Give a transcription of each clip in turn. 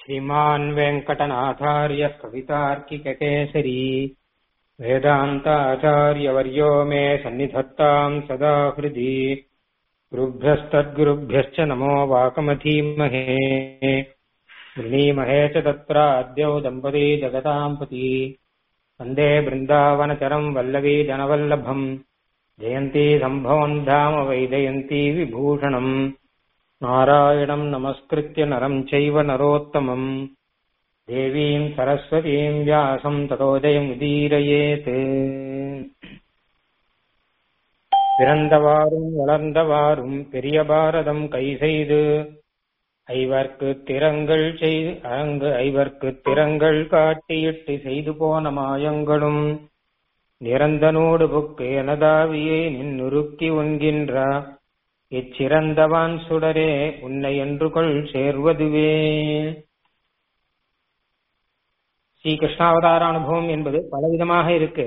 श्रीमान् वेङ्कटनाथार्यः कवितार्किककेसरी वेदान्ताचार्यवर्यो मे सन्निधत्ताम् सदा हृदि गुरुभ्यस्तद्गुरुभ्यश्च नमो वाकमधीमहे वृणीमहे च तत्राद्यौ दम्पती जगताम् पति वन्दे बृन्दावनचरम् वल्लवी जनवल्लभम् जयन्ती सम्भवम् धाम वैजयन्ती विभूषणम् नारायणम् नमस्कृत्य नरम् चैव नरोत्तमम् देवीम् सरस्वतीम् व्यासम् ततो जयमुदीरयेत् பிறந்தவாறும் வளர்ந்தவாறும் பெரிய பாரதம் கை செய்து ஐவர்க்கு திறங்கள் செய்து அங்கு ஐவர்க்கு திறங்கள் காட்டியிட்டு செய்து போன மாயங்களும் நிறந்தனோடு புக்கு எனதாவியே நின்னுருக்கி உண்கின்ற இச்சிறந்தவான் சுடரே உன்னை என்று கொள் சேர்வதுவே ஸ்ரீ கிருஷ்ணாவதார அனுபவம் என்பது பலவிதமாக இருக்கு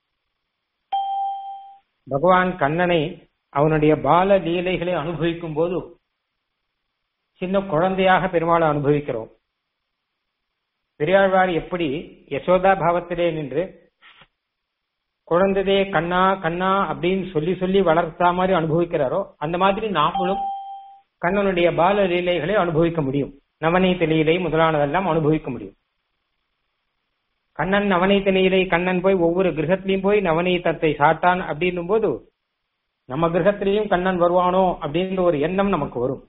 பகவான் கண்ணனை அவனுடைய பால லீலைகளை அனுபவிக்கும் போது சின்ன குழந்தையாக பெருமாளை அனுபவிக்கிறோம் பெரியாழ்வார் எப்படி யசோதா பாவத்திலே நின்று குழந்தைதே கண்ணா கண்ணா அப்படின்னு சொல்லி சொல்லி வளர்த்தா மாதிரி அனுபவிக்கிறாரோ அந்த மாதிரி நாமளும் கண்ணனுடைய பால லீலைகளை அனுபவிக்க முடியும் நவநீத லீலை முதலானதெல்லாம் அனுபவிக்க முடியும் கண்ணன் நவநீத லீலை கண்ணன் போய் ஒவ்வொரு கிரகத்திலையும் போய் நவநீதத்தை சாட்டான் அப்படின்னும் போது நம்ம கிரகத்திலையும் கண்ணன் வருவானோ அப்படின்ற ஒரு எண்ணம் நமக்கு வரும்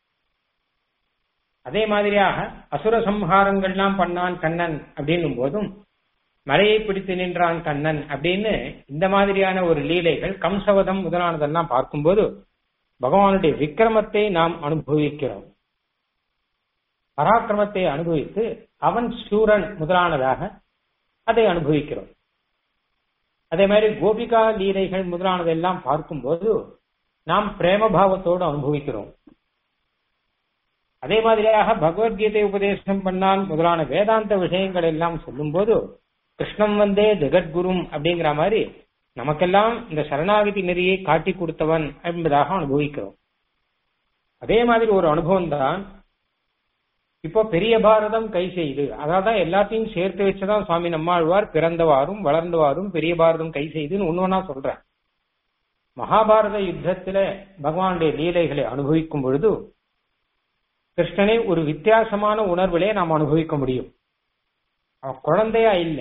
அதே மாதிரியாக அசுர சம்ஹாரங்கள்லாம் பண்ணான் கண்ணன் அப்படின்னும் போதும் மலையை பிடித்து நின்றான் கண்ணன் அப்படின்னு இந்த மாதிரியான ஒரு லீலைகள் கம்சவதம் முதலானதெல்லாம் பார்க்கும்போது பகவானுடைய விக்கிரமத்தை நாம் அனுபவிக்கிறோம் பராக்கிரமத்தை அனுபவித்து அவன் சூரன் முதலானதாக அதை அனுபவிக்கிறோம் அதே மாதிரி கோபிகா லீலைகள் முதலானதெல்லாம் பார்க்கும்போது நாம் பிரேமபாவத்தோடு அனுபவிக்கிறோம் அதே மாதிரியாக பகவத்கீதை உபதேசம் பண்ணால் முதலான வேதாந்த விஷயங்கள் எல்லாம் சொல்லும் போது கிருஷ்ணம் வந்தே ஜெகத்குரும் அப்படிங்கிற மாதிரி நமக்கெல்லாம் இந்த சரணாகதி நெறியை காட்டி கொடுத்தவன் என்பதாக அனுபவிக்கிறோம் அதே மாதிரி ஒரு அனுபவம் தான் இப்போ பெரிய பாரதம் கை செய்து அதான் எல்லாத்தையும் சேர்த்து வச்சுதான் சுவாமி நம்மாழ்வார் பிறந்தவாறும் வளர்ந்தவாறும் பெரிய பாரதம் கை செய்துன்னு ஒன்னொன்னா சொல்ற மகாபாரத யுத்தத்துல பகவானுடைய லீலைகளை அனுபவிக்கும் பொழுது கிருஷ்ணனை ஒரு வித்தியாசமான உணர்விலே நாம் அனுபவிக்க முடியும் அவன் குழந்தையா இல்ல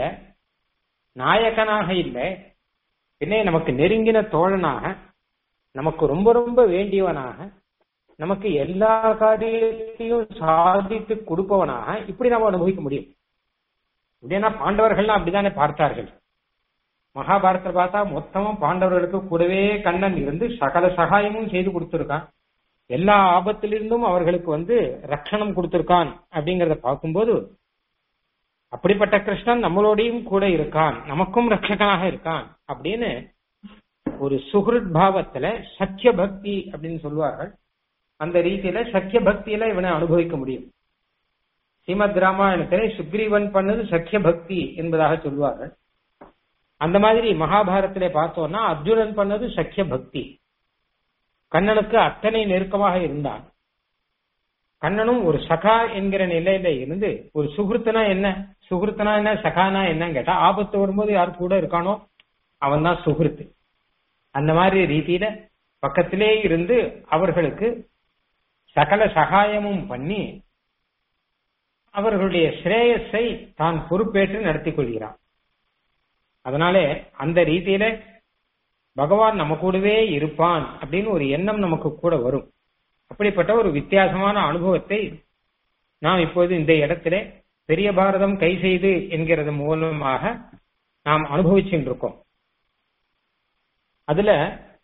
நாயகனாக இல்ல பின்னே நமக்கு நெருங்கின தோழனாக நமக்கு ரொம்ப ரொம்ப வேண்டியவனாக நமக்கு எல்லா காரியத்தையும் சாதித்து கொடுப்பவனாக இப்படி நம்ம அனுபவிக்க முடியும் இப்படின்னா பாண்டவர்கள்லாம் அப்படித்தானே பார்த்தார்கள் மகாபாரதத்தில் பார்த்தா மொத்தமும் பாண்டவர்களுக்கு கூடவே கண்ணன் இருந்து சகல சகாயமும் செய்து கொடுத்திருக்கான் எல்லா ஆபத்திலிருந்தும் அவர்களுக்கு வந்து ரட்சணம் கொடுத்திருக்கான் அப்படிங்கறத பார்க்கும்போது அப்படிப்பட்ட கிருஷ்ணன் நம்மளோடையும் கூட இருக்கான் நமக்கும் ரட்சகனாக இருக்கான் அப்படின்னு ஒரு சுஹൃத் பாவத்துல சத்திய பக்தி அப்படின்னு சொல்லுவார்கள் அந்த ரீதியில சக்கிய பக்தியில இவனை அனுபவிக்க முடியும் ஸ்ரீமத் ராமாயணத்திலே சுக்ரீவன் பண்ணது சக்கிய பக்தி என்பதாக சொல்வார்கள் அந்த மாதிரி மகாபாரத்திலே பார்த்தோம்னா அர்ஜுனன் பண்ணது சக்கிய பக்தி கண்ணனுக்கு அத்தனை நெருக்கமாக இருந்தான் கண்ணனும் ஒரு சகா என்கிற நிலையில இருந்து ஒரு சுகிருத்தனா என்ன சுகிருத்தனா என்ன சகானா என்னன்னு கேட்டா ஆபத்து வரும்போது யார் கூட இருக்கானோ அவன் தான் சுகிருத்து அந்த மாதிரி ரீதியில பக்கத்திலே இருந்து அவர்களுக்கு சகல சகாயமும் பண்ணி அவர்களுடைய ஸ்ரேயஸை தான் பொறுப்பேற்று நடத்தி கொள்கிறான் அதனாலே அந்த ரீதியில பகவான் நம்ம கூடவே இருப்பான் அப்படின்னு ஒரு எண்ணம் நமக்கு கூட வரும் அப்படிப்பட்ட ஒரு வித்தியாசமான அனுபவத்தை நாம் இப்போது இந்த இடத்துல பெரிய பாரதம் கை செய்து என்கிறது மூலமாக நாம் அனுபவிச்சுட்டு இருக்கோம் அதுல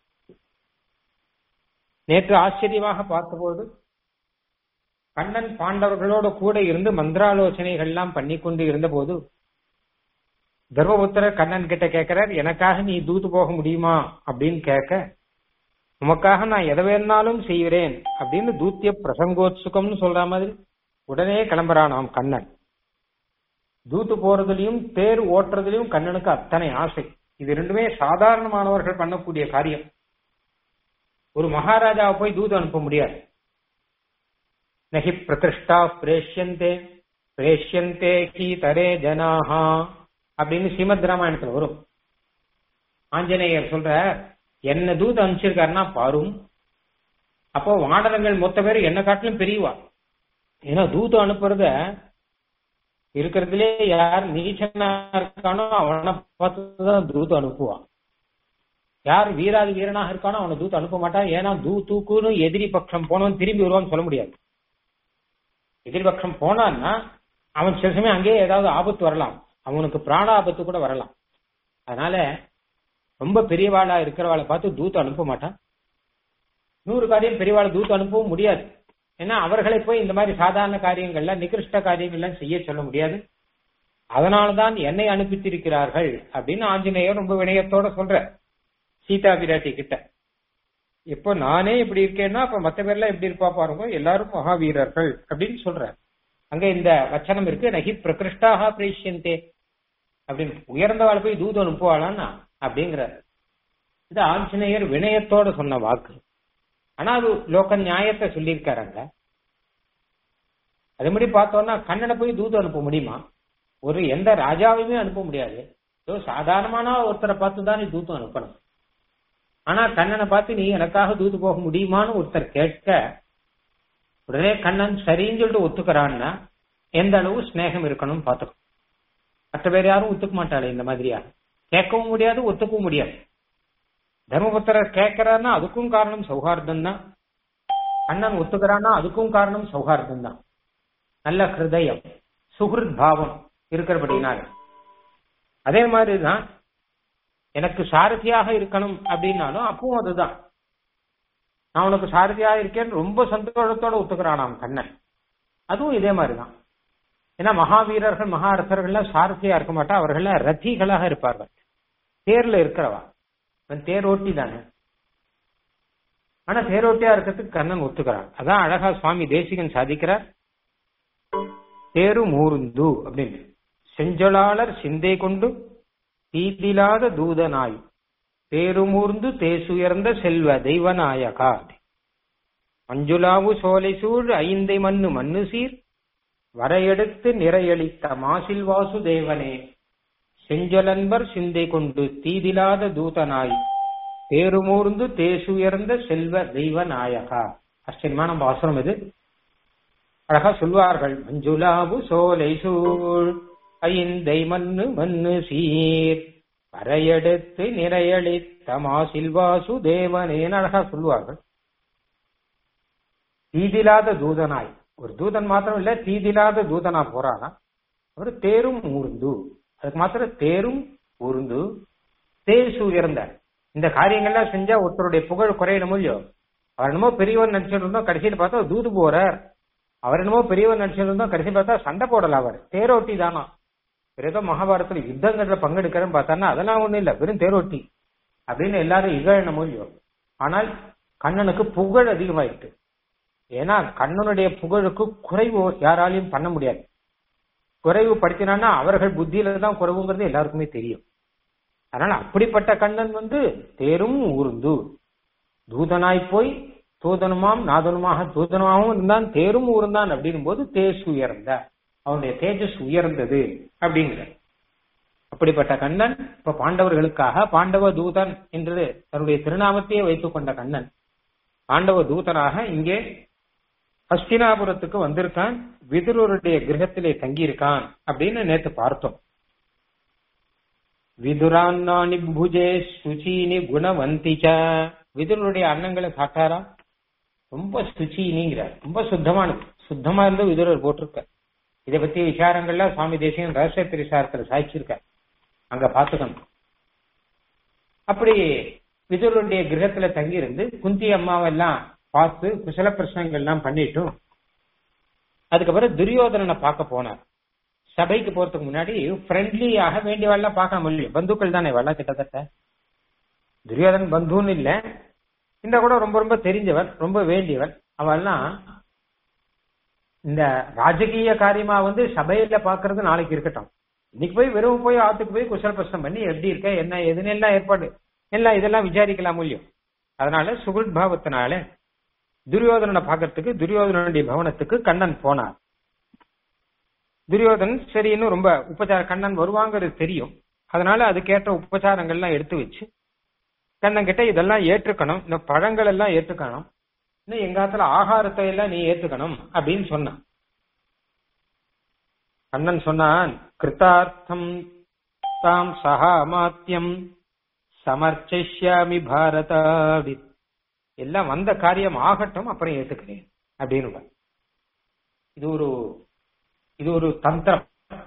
நேற்று ஆச்சரியமாக பார்த்தபோது கண்ணன் பாண்டவர்களோட கூட இருந்து மந்திராலோசனைகள்லாம் பண்ணி கொண்டு இருந்த போது தர்மபுத்திரர் கண்ணன் கிட்ட கேட்கிறார் எனக்காக நீ தூத்து போக முடியுமா அப்படின்னு கேட்க உமக்காக நான் எதை வேணாலும் செய்கிறேன் அப்படின்னு தூத்திய பிரசங்கோத்சுகம்னு சொல்ற மாதிரி உடனே கிளம்புறானாம் கண்ணன் தூத்து போறதுலயும் தேர் ஓட்டுறதுலயும் கண்ணனுக்கு அத்தனை ஆசை இது ரெண்டுமே சாதாரணமானவர்கள் பண்ணக்கூடிய காரியம் ஒரு மகாராஜாவை போய் தூது அனுப்ப முடியாது நகி பிரகிருஷ்டா பிரேஷ்யந்தே பிரேஷ்யந்தே கீதரே ஜனாஹா அப்படின்னு ஸ்ரீமத் ராமாயணத்துல வரும் ஆஞ்சநேயர் சொல்ற என்ன தூது அனுப்பிச்சிருக்காருன்னா பாரும் அப்போ வானரங்கள் மொத்த பேர் என்ன காட்டிலும் பெரியவா ஏன்னா தூது அனுப்புறத இருக்கிறதுலே யார் நீச்சனா இருக்கானோ அவனை பார்த்துதான் தூது அனுப்புவான் யார் வீராதி வீரனாக இருக்கானோ அவனை தூத்து அனுப்ப மாட்டான் ஏன்னா தூ தூக்குன்னு எதிரி பட்சம் போனவன் திரும்பி வருவான்னு சொல்ல முடியாது எதிரி பட்சம் போனான்னா அவன் சில சமயம் அங்கேயே ஏதாவது ஆபத்து வரலாம் அவனுக்கு பிராண ஆபத்து கூட வரலாம் அதனால ரொம்ப பெரியவாளா இருக்கிறவாளை பார்த்து தூத்து அனுப்ப மாட்டான் நூறு காரியம் பெரியவாளை தூத்து அனுப்பவும் முடியாது ஏன்னா அவர்களை போய் இந்த மாதிரி சாதாரண காரியங்கள்ல நிகிருஷ்ட காரியங்கள்லாம் செய்ய சொல்ல முடியாது அதனாலதான் என்னை அனுப்பித்திருக்கிறார்கள் அப்படின்னு ஆஞ்சநேயர் ரொம்ப வினயத்தோட சொல்ற சீதா பிராட்டி கிட்ட இப்போ நானே இப்படி இருக்கேன்னா அப்ப மத்த பேர்லாம் எப்படி இருப்பா பாருங்க எல்லாரும் மகாவீரர்கள் அப்படின்னு சொல்ற அங்க இந்த வச்சனம் இருக்கு நகி பிரகிருஷ்டாக பிரேஷ்யந்தே அப்படின்னு உயர்ந்தவாள் போய் தூது அனுப்புவாளான்னா அப்படிங்கிற இது ஆஞ்சநேயர் வினயத்தோட சொன்ன வாக்கு ஆனா அது லோக நியாயத்தை சொல்லியிருக்காருங்க அதே மாதிரி பார்த்தோம்னா கண்ணனை போய் தூது அனுப்ப முடியுமா ஒரு எந்த ராஜாவையுமே அனுப்ப முடியாது ஏதோ சாதாரணமான ஒருத்தரை பார்த்து தான் நீ தூத்து அனுப்பணும் ஆனா கண்ணனை பார்த்து நீ எனக்காக தூது போக முடியுமான்னு ஒருத்தர் கேட்க உடனே கண்ணன் சரின்னு சொல்லிட்டு ஒத்துக்கிறான்னா எந்த அளவு ஸ்நேகம் இருக்கணும்னு பார்த்துக்கணும் மற்ற பேர் யாரும் ஒத்துக்க மாட்டாளே இந்த மாதிரியா கேட்கவும் முடியாது ஒத்துக்கவும் முடியாது தர்மபுத்திரர் கேட்கிறான்னா அதுக்கும் காரணம் சௌஹார்தம் தான் அண்ணன் ஒத்துக்கிறான்னா அதுக்கும் காரணம் சௌஹார்தம் தான் நல்ல ஹிருதயம் சுகிருத் பாவம் இருக்கிறபடினால அதே மாதிரிதான் எனக்கு சாரதியாக இருக்கணும் அப்படின்னாலும் அப்பவும் அதுதான் நான் உனக்கு சாரதியாக இருக்கேன்னு ரொம்ப சந்தோஷத்தோட ஒத்துக்கிறானாம் கண்ணன் அதுவும் இதே மாதிரிதான் ஏன்னா மகாவீரர்கள் மகாரசர்கள்லாம் சாரதியா இருக்க மாட்டா அவர்கள்லாம் ரத்திகளாக இருப்பார்கள் தேர்ல இருக்கிறவா அவன் தேரோட்டி தானே ஆனா தேரோட்டியா இருக்கிறதுக்கு கண்ணன் ஒத்துக்கிறான் அதான் அழகா சுவாமி தேசிகன் சாதிக்கிறார் தேரு மூருந்து அப்படின்னு செஞ்சொலாளர் சிந்தை கொண்டு தீதிலாத தூதனாய் பேருமூர்ந்து தேசுயர்ந்த செல்வ தெய்வநாயகா மஞ்சுளாவு சோலை சூழ் ஐந்தை மண்ணு மண்ணு சீர் வரையெடுத்து நிறையளித்த மாசில் வாசுதேவனே செஞ்சொலன்பர் சிந்தை கொண்டு தீதிலாத தூதனாய் பேருமூர்ந்து தேசுயர்ந்த செல்வ தெய்வ நாயகா ஆச்சரியமான பாசனம் இது அழகா சொல்வார்கள் மஞ்சுளாவு சோலை சூழ் ஐந்தை மண்ணு மண்ணு சீர் வரையெடுத்து நிறையளித்த மாசில் வாசுதேவனேன்னு அழகா சொல்லுவார்கள் தீதிலாத தூதனாய் ஒரு தூதன் மாத்திரம் இல்ல தீதிலாத தூதனா போறானா அவர் தேரும் ஊர்ந்து அதுக்கு மாத்திரம் தேரும் ஊர்ந்து தேசு உயர்ந்தார் இந்த காரியங்கள்லாம் செஞ்சா ஒருத்தருடைய புகழ் குறையணும் இல்லையோ அவர் என்னமோ பெரியவன் நினைச்சிட்டு இருந்தோம் கடைசியில் பார்த்தா தூது போறார் அவர் என்னமோ பெரியவன் நினைச்சிட்டு இருந்தோம் கடைசியில் பார்த்தா சண்டை போடல அவர் தேரோட்டி தானா ஏதோ மகாபாரதத்துல யுத்தங்கள்ல பங்கெடுக்கிறேன்னு பார்த்தான்னா அதெல்லாம் ஒண்ணும் இல்ல வெறும் தேரோட்டி அப்படின்னு எல்லாரும் இகழணும் இல்லையோ ஆனால் கண்ணனுக்கு புகழ் அதிகமாயிட்டு ஏன்னா கண்ணனுடைய புகழுக்கு குறைவு யாராலையும் பண்ண முடியாது குறைவு படுத்தினான்னா அவர்கள் புத்தியில தான் குறைவுங்கிறது எல்லாருக்குமே தெரியும் அதனால அப்படிப்பட்ட கண்ணன் வந்து தேரும் ஊர்ந்து தூதனாய் போய் தூதனுமாம் நாதனுமாக தூதனமாகவும் இருந்தான் தேரும் ஊர்ந்தான் அப்படின்னும் போது தேசு உயர்ந்த அவனுடைய தேஜஸ் உயர்ந்தது அப்படிங்கிற அப்படிப்பட்ட கண்ணன் இப்ப பாண்டவர்களுக்காக பாண்டவ தூதன் என்று தன்னுடைய திருநாமத்தையே வைத்துக் கொண்ட கண்ணன் பாண்டவ தூதனாக இங்கே ஹஸ்தினாபுரத்துக்கு வந்திருக்கான் விதுரருடைய கிரகத்திலே தங்கியிருக்கான் அப்படின்னு நேத்து பார்த்தோம் விதுரான்னானி புஜே சுச்சீனி குணவந்திச்ச விதுரருடைய அன்னங்களை சாட்டாரா ரொம்ப சுச்சீனிங்கிறார் ரொம்ப சுத்தமானது சுத்தமா இருந்து விதுரர் போட்டிருக்க இதை பத்தி விசாரங்கள்ல சுவாமி தேசியம் ரகசிய திரிசாரத்துல சாய்ச்சிருக்கார் அங்க பாத்துக்கணும் அப்படி விதுரருடைய கிரகத்துல தங்கி இருந்து குந்தி அம்மாவெல்லாம் பார்த்து குசல பிரச்சனைகள்லாம் பண்ணிட்டும் அதுக்கப்புறம் துரியோதனனை பார்க்க போனார் சபைக்கு போறதுக்கு முன்னாடி ஃப்ரெண்ட்லியாக வேண்டியவாள்லாம் பார்க்க முடியும் பந்துக்கள் தானே வரலாம் கிட்டத்தட்ட துரியோதனன் பந்துன்னு இல்ல இந்த கூட ரொம்ப ரொம்ப தெரிஞ்சவர் ரொம்ப வேண்டியவர் அவெல்லாம் இந்த ராஜகீய காரியமா வந்து சபையில பாக்குறது நாளைக்கு இருக்கட்டும் இன்னைக்கு போய் வெறும் போய் ஆத்துக்கு போய் குசல பிரச்சனை பண்ணி எப்படி இருக்க என்ன எதுன்னு எல்லாம் ஏற்பாடு எல்லாம் இதெல்லாம் விசாரிக்கலாம் முடியும் அதனால சுகுல் பாவத்தினால துரியோதனனை பார்க்கறதுக்கு துரியோதனனுடைய பவனத்துக்கு கண்ணன் போனார் துரியோதன் சரின்னு ரொம்ப உபச்சார கண்ணன் வருவாங்கிறது தெரியும் அதனால அதுக்கேற்ற உபச்சாரங்கள்லாம் எடுத்து வச்சு கண்ணன் கிட்ட இதெல்லாம் ஏற்றுக்கணும் இந்த பழங்கள் எல்லாம் ஏற்றுக்கணும் இன்னும் எங்காத்துல ஆகாரத்தை எல்லாம் நீ ஏத்துக்கணும் அப்படின்னு சொன்னான் கண்ணன் சொன்னான் கிருத்தார்த்தம் தாம் சகாமாத்தியம் சமர்ச்சிஷ்யாமி பாரத அப்படி எல்லாம் வந்த காரியம் ஆகட்டும் அப்புறம் ஏத்துக்கிறேன் அப்படின்னு இது ஒரு இது ஒரு தந்திரம்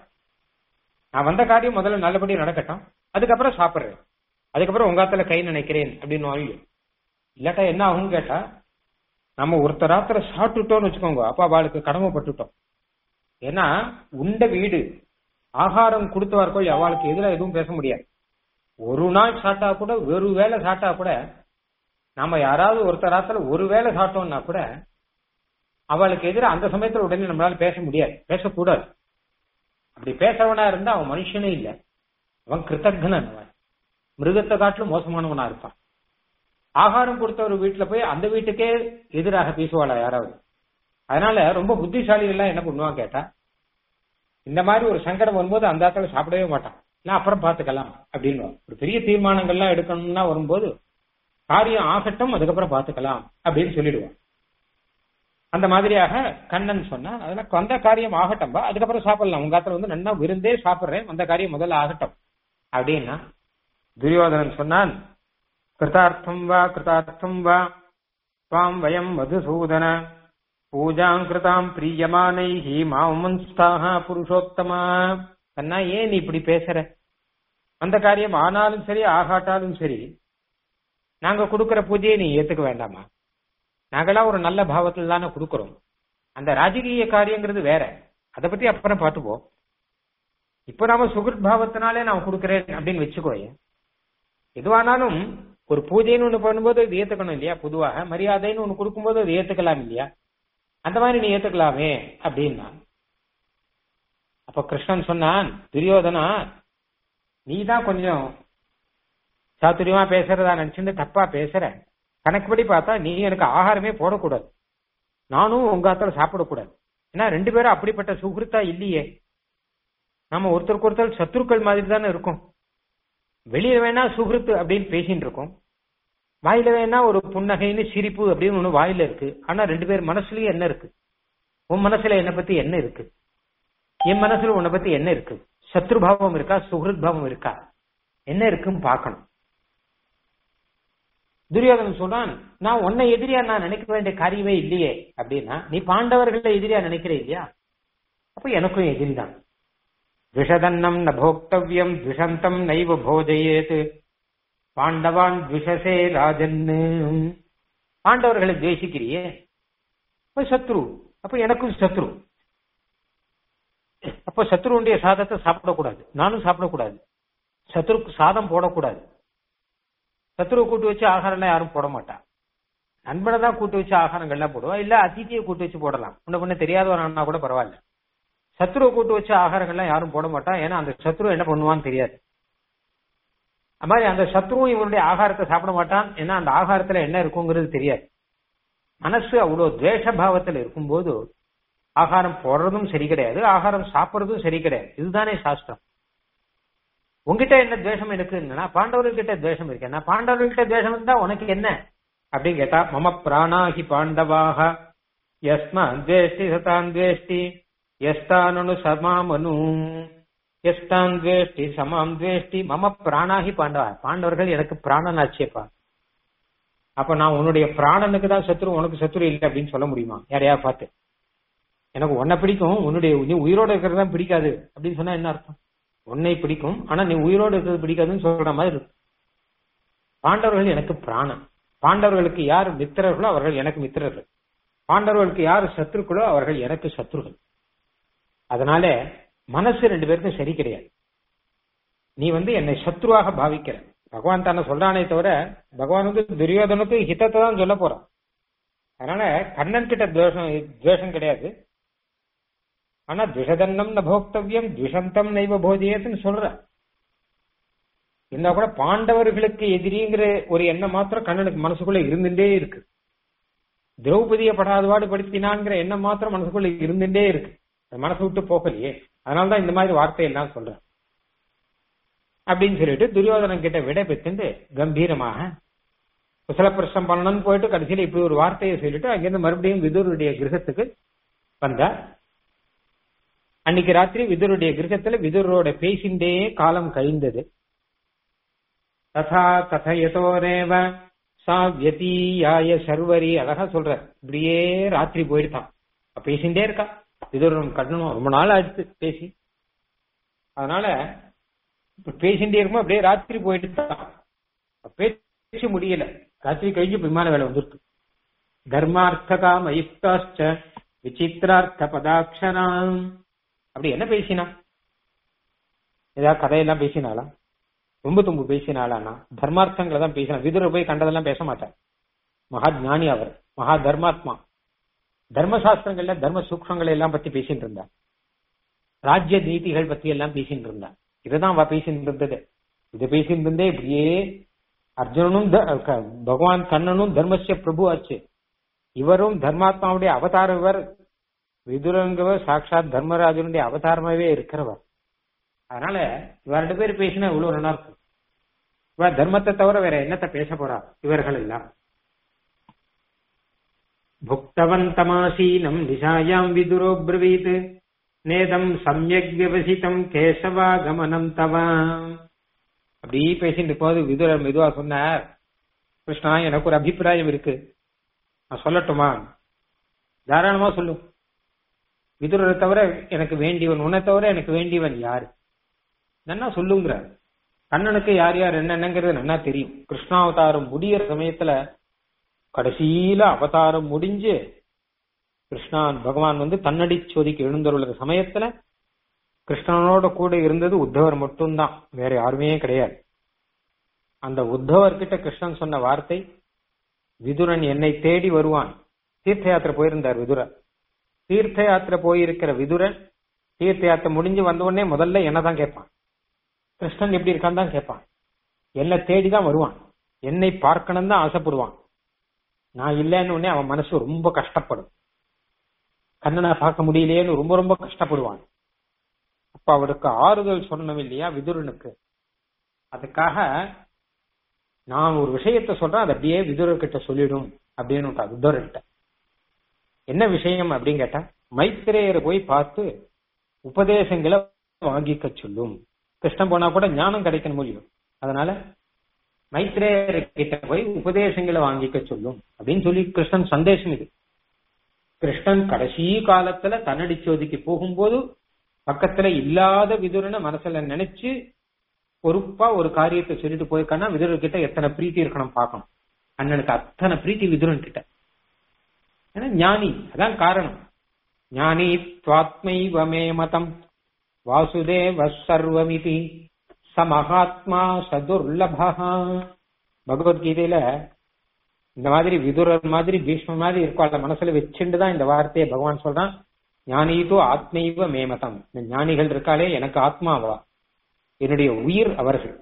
நான் வந்த காரியம் முதல்ல நல்லபடி நடக்கட்டும் அதுக்கப்புறம் சாப்பிடுறேன் அதுக்கப்புறம் உங்காத்துல கை நினைக்கிறேன் அப்படின்னு வாங்கி இல்லாட்டா என்ன ஆகும் கேட்டா நம்ம ஒருத்தர் ராத்திர சாப்பிட்டுட்டோம்னு வச்சுக்கோங்க அப்பா அவளுக்கு கடமைப்பட்டுட்டோம் ஏன்னா உண்ட வீடு ஆகாரம் கொடுத்தவார்க்கோ அவளுக்கு எதிராக எதுவும் பேச முடியாது ஒரு நாள் சாப்பிட்டா கூட ஒரு வேளை சாப்பிட்டா கூட நாம யாராவது ஒருத்தர் ராத்திர ஒரு வேளை சாப்பிட்டோம்னா கூட அவளுக்கு எதிராக அந்த சமயத்துல உடனே நம்மளால பேச முடியாது பேசக்கூடாது அப்படி பேசவனா இருந்தா அவன் மனுஷனே இல்லை அவன் கிருத்தக்னன் அவன் மிருகத்தை காட்டிலும் மோசமானவனா இருப்பான் ஆகாரம் கொடுத்த ஒரு வீட்டுல போய் அந்த வீட்டுக்கே எதிராக பேசுவாளா யாராவது அதனால ரொம்ப புத்திசாலிகள்லாம் என்ன பண்ணுவான் கேட்டா இந்த மாதிரி ஒரு சங்கடம் வரும்போது அந்த ஆட்களை சாப்பிடவே மாட்டான் நான் அப்புறம் பாத்துக்கலாம் அப்படின்னு ஒரு பெரிய தீர்மானங்கள்லாம் எடுக்கணும்னா வரும்போது காரியம் ஆகட்டும் அதுக்கப்புறம் பாத்துக்கலாம் அப்படின்னு சொல்லிடுவான் அந்த மாதிரியாக கண்ணன் சொன்னா அதெல்லாம் வந்த காரியம் ஆகட்டும்பா அதுக்கப்புறம் சாப்பிடலாம் உங்க ஆத்துல வந்து நன்னா விருந்தே சாப்பிடுறேன் வந்த காரியம் முதல்ல ஆகட்டும் அப்படின்னா துரியோதனன் சொன்னான் கிருதார்த்தம் வா கிருதார்த்தம் வா துவாம் வயம் மதுசூதன பூஜாம் கிருதாம் பிரியமானைஹி மாமன்ஸ்தாக புருஷோத்தமா கண்ணா ஏன் நீ இப்படி பேசுற அந்த காரியம் ஆனாலும் சரி ஆகாட்டாலும் சரி நாங்க கொடுக்கிற பூஜையை நீ ஏத்துக்க வேண்டாமா நாங்களாம் ஒரு நல்ல பாவத்துல தானே கொடுக்கறோம் அந்த ராஜகீய காரியங்கிறது வேற அதை பத்தி அப்புறம் பார்த்துப்போம் இப்ப நாம சுகிருத் பாவத்தினாலே நான் கொடுக்கறேன் அப்படின்னு வச்சுக்கோயே எதுவானாலும் ஒரு பூஜைன்னு ஒண்ணு பண்ணும்போது அது ஏத்துக்கணும் இல்லையா பொதுவாக மரியாதைன்னு ஒண்ணு கொடுக்கும்போது அது ஏத்துக்கலாம் இல்லையா அந்த மாதிரி நீ ஏத்துக்கலாமே அப்படின்னா அப்ப கிருஷ்ணன் சொன்னான் துரியோதனா நீ தான் கொஞ்சம் சாத்துரியமா பேசுறதா நினைச்சுட்டு தப்பா பேசுற கணக்குப்படி பார்த்தா நீ எனக்கு ஆகாரமே போடக்கூடாது நானும் உங்க ஆத்துல சாப்பிடக்கூடாது ஏன்னா ரெண்டு பேரும் அப்படிப்பட்ட சுகிருத்தா இல்லையே நாம ஒருத்தருக்கு ஒருத்தர் சத்துருக்கள் மாதிரி தானே இருக்கும் வெளியில வேணா சுகிருத்து அப்படின்னு பேசிட்டு இருக்கோம் வாயில வேணா ஒரு புன்னகைன்னு சிரிப்பு அப்படின்னு ஒண்ணு வாயில இருக்கு ஆனா ரெண்டு பேர் மனசுலயும் என்ன இருக்கு உன் மனசுல என்ன பத்தி என்ன இருக்கு என் மனசுல உன்னை பத்தி என்ன இருக்கு சத்ருபாவம் இருக்கா சுகிருத் பாவம் இருக்கா என்ன இருக்குன்னு பார்க்கணும் துரியோதனன் சொல்றான் நான் உன்னை எதிரியா நான் நினைக்க வேண்டிய காரியமே இல்லையே அப்படின்னா நீ பாண்டவர்களை எதிரியா நினைக்கிற இல்லையா அப்ப எனக்கும் எதிரிதான் விஷதன்னம் ந போக்தவ்யம் துஷந்தம் நைவ போஜயேத் பாண்டவான் துஷசே ராஜன்னு பாண்டவர்களை துவேஷிக்கிறியே அப்ப சத்ரு அப்ப எனக்கும் சத்ரு அப்ப சத்ருடைய சாதத்தை சாப்பிடக்கூடாது நானும் சாப்பிடக்கூடாது சத்ருக்கு சாதம் போடக்கூடாது சத்ருவை கூட்டு வச்சு ஆகாரம்லாம் யாரும் போட மாட்டா நண்பனை தான் கூட்டு வச்சு ஆகாரங்கள்லாம் போடுவா இல்ல அதித்தியை கூட்டு வச்சு போடலாம் முன்ன பண்ண தெரியாதவனா கூட பரவாயில்ல சத்ருவை கூட்டு வச்சு ஆகாரங்கள்லாம் யாரும் போட மாட்டா ஏன்னா அந்த சத்ரு என்ன பண்ணுவான்னு தெரியாது அது மாதிரி அந்த சத்ருவும் இவருடைய ஆகாரத்தை சாப்பிட மாட்டான் ஏன்னா அந்த ஆகாரத்துல என்ன இருக்குங்கிறது தெரியாது மனசு அவ்வளவு துவேஷ பாவத்தில் இருக்கும்போது ஆகாரம் போடுறதும் சரி கிடையாது ஆகாரம் சாப்பிடுறதும் சரி கிடையாது இதுதானே சாஸ்திரம் உங்ககிட்ட என்ன துவேஷம் இருக்குன்னா பாண்டவர்கிட்ட துவேஷம் இருக்கு என்ன பாண்டவர்கிட்ட துவேஷம் இருந்தா உனக்கு என்ன அப்படின்னு கேட்டா மம பிராணாகி பாண்டவாக யஸ்மா துவேஷ்டி சதான் துவேஷ்டி எஸ்தானு சமாமனு எஸ்தான் துவேஷ்டி சமாம் துவேஷ்டி மம பிராணாகி பாண்டவா பாண்டவர்கள் எனக்கு பிராணன் ஆச்சேப்பா அப்ப நான் உன்னுடைய பிராணனுக்கு தான் சத்ரு உனக்கு சத்ரு இல்லை அப்படின்னு சொல்ல முடியுமா யாரையா பார்த்து எனக்கு உன்னை பிடிக்கும் உன்னுடைய நீ உயிரோட இருக்கிறது தான் பிடிக்காது அப்படின்னு சொன்னா என்ன அர்த்தம் உன்னை பிடிக்கும் ஆனா நீ உயிரோடு இருக்கிறது பிடிக்காதுன்னு சொல்ற மாதிரி இருக்கு பாண்டவர்கள் எனக்கு பிராணன் பாண்டவர்களுக்கு யார் மித்திரர்களோ அவர்கள் எனக்கு மித்திரர்கள் பாண்டவர்களுக்கு யார் சத்துருக்களோ அவர்கள் எனக்கு சத்ருகள் அதனால மனசு ரெண்டு பேருக்கும் சரி கிடையாது நீ வந்து என்னை சத்ருவாக பாவிக்கிற பகவான் தானே சொல்றானே தவிர பகவான் வந்து துரியோதனுக்கு ஹிதத்தை தான் சொல்ல போறான் அதனால கண்ணன் கிட்ட துவேஷம் துவேஷம் கிடையாது ஆனா துஷதன்னம் ந போக்தவ்யம் துஷந்தம் நைவ போதியத்துன்னு சொல்ற இருந்தா கூட பாண்டவர்களுக்கு எதிரிங்கிற ஒரு எண்ணம் மாத்திரம் கண்ணனுக்கு மனசுக்குள்ள இருந்துட்டே இருக்கு திரௌபதிய படாதவாடு படுத்தினான்ங்கிற எண்ணம் மாத்திரம் மனசுக்குள்ள இருந்துட்டே இருக்கு மனசு விட்டு போகலையே அதனாலதான் இந்த மாதிரி வார்த்தையெல்லாம் சொல்றேன் அப்படின்னு சொல்லிட்டு துரியோதனன் கிட்ட விடை பெற்றுண்டு கம்பீரமாக குசல பிரசம் பண்ணணும்னு போயிட்டு கடைசியில இப்படி ஒரு வார்த்தையை சொல்லிட்டு அங்கிருந்து மறுபடியும் விதுருடைய கிரகத்துக்கு வந்தார் அன்னைக்கு ராத்திரி விதுருடைய கிரகத்துல விதுரோட பேசிண்டே காலம் கழிந்தது ததா கதையதோரேவ சா வியதீயாய சர்வரி அழகா சொல்ற இப்படியே ராத்திரி போயிடுதான் பேசிண்டே இருக்கா விதுரன் கட்டணும் ரொம்ப நாள் ஆயிடுச்சு பேசி அதனால பேசிண்டே இருக்கும் அப்படியே ராத்திரி போயிட்டு தான் பேசி முடியல ராத்திரி கழிஞ்சு விமான வேலை வந்துருக்கு தர்மார்த்தகா மயுக்தாச்ச விசித்திரார்த்த பதாட்சராம் அப்படி என்ன பேசினா ஏதாவது கதையெல்லாம் பேசினாளா ரொம்ப தும்பு பேசினாளானா தர்மார்த்தங்களை தான் பேசினா விதுர போய் கண்டதெல்லாம் பேச மாட்டார் மகா ஞானி அவர் மகா தர்மாத்மா தர்மசாஸ்திரங்கள்ல தர்ம சூக்ஷங்களை எல்லாம் பத்தி பேசிட்டு இருந்தார் ராஜ்ய நீதிகள் பத்தி எல்லாம் பேசிட்டு இருந்தார் இதுதான் அவ பேசிட்டு இருந்தது இதை பேசிட்டு இருந்தே இப்படியே அர்ஜுனனும் பகவான் கண்ணனும் தர்மசிய பிரபு ஆச்சு இவரும் தர்மாத்மாவுடைய அவதாரம் இவர் விதுரங்கவர் சாட்சாத் தர்மராஜனுடைய அவதாரமாவே இருக்கிறவர் அதனால இவர் ரெண்டு பேர் பேசினா இவ்வளவு நல்லா இருக்கும் இவர் தர்மத்தை தவிர வேற என்னத்தை பேச போறா இவர்கள் எல்லாம் புக்தவந்தமாசீனம் நிசாயாம் விதுரோ பிரவீத் நேதம் சமயக் விவசிதம் கேசவாகமனம் தவாம் அப்படி பேசிட்டு போது விதுரர் மெதுவா சொன்னார் கிருஷ்ணா எனக்கு ஒரு அபிப்பிராயம் இருக்கு நான் சொல்லட்டுமா தாராளமா சொல்லு விதுரரை தவிர எனக்கு வேண்டியவன் உன்னை தவிர எனக்கு வேண்டியவன் யாரு நன்னா சொல்லுங்கிறார் கண்ணனுக்கு யார் யார் என்னென்னங்கிறது நன்னா தெரியும் கிருஷ்ணாவதாரம் முடியிற சமயத்துல கடைசியில அவதாரம் முடிஞ்சு கிருஷ்ணான் பகவான் வந்து தன்னடி சோதிக்கு எழுந்துள்ள சமயத்துல கிருஷ்ணனோட கூட இருந்தது உத்தவர் மட்டும்தான் வேற யாருமே கிடையாது அந்த உத்தவர் கிட்ட கிருஷ்ணன் சொன்ன வார்த்தை விதுரன் என்னை தேடி வருவான் தீர்த்த யாத்திரை போயிருந்தார் விதுரன் தீர்த்த யாத்திரை போயிருக்கிற விதுரன் தீர்த்த யாத்திரை முடிஞ்சு வந்த உடனே முதல்ல என்னதான் கேட்பான் கிருஷ்ணன் எப்படி இருக்கான்னு தான் கேட்பான் என்னை தேடி தான் வருவான் என்னை பார்க்கணும் தான் ஆசைப்படுவான் நான் இல்லைன்னு உடனே அவன் மனசு ரொம்ப கஷ்டப்படும் கண்ணனை பார்க்க முடியலையேன்னு ரொம்ப ரொம்ப கஷ்டப்படுவான் அப்ப அவருக்கு ஆறுதல் சொன்னோம் இல்லையா விதுரனுக்கு அதுக்காக நான் ஒரு விஷயத்த சொல்றேன் அதை அப்படியே விதுரர்கிட்ட சொல்லிடும் அப்படின்னு விதுரர்கிட்ட என்ன விஷயம் அப்படின்னு கேட்டா மைத்திரேயரை போய் பார்த்து உபதேசங்களை வாங்கிக்க சொல்லும் கிருஷ்ணன் போனா கூட ஞானம் கிடைக்கணும் முடியும் அதனால மைத்ரேயர் கிட்ட போய் உபதேசங்களை வாங்கிக்க சொல்லும் அப்படின்னு சொல்லி கிருஷ்ணன் சந்தேசம் இது கிருஷ்ணன் கடைசி காலத்துல தன்னடி சோதிக்கு போகும்போது பக்கத்துல இல்லாத விதுரனை மனசுல நினைச்சு பொறுப்பா ஒரு காரியத்தை சொல்லிட்டு போயிருக்கானா விதுரர் கிட்ட எத்தனை பிரீத்தி இருக்கணும் பார்க்கணும் அண்ணனுக்கு அத்தனை பிரீத்தி விதுரன் கிட்ட ஏன்னா ஞானி அதான் காரணம் ஞானி துவாத்மைவமே மதம் வாசுதேவ சர்வமிதி சமகாத்மா சதுர்லபா பகவத்கீதையில இந்த மாதிரி விதுரர் மாதிரி பீஷ்ம மாதிரி இருக்கும் அந்த மனசுல வச்சுட்டு தான் இந்த வார்த்தையை பகவான் சொல்றான் ஞானீதோ ஆத்மைவ மேமதம் இந்த ஞானிகள் இருக்காளே எனக்கு ஆத்மாவா என்னுடைய உயிர் அவர்கள்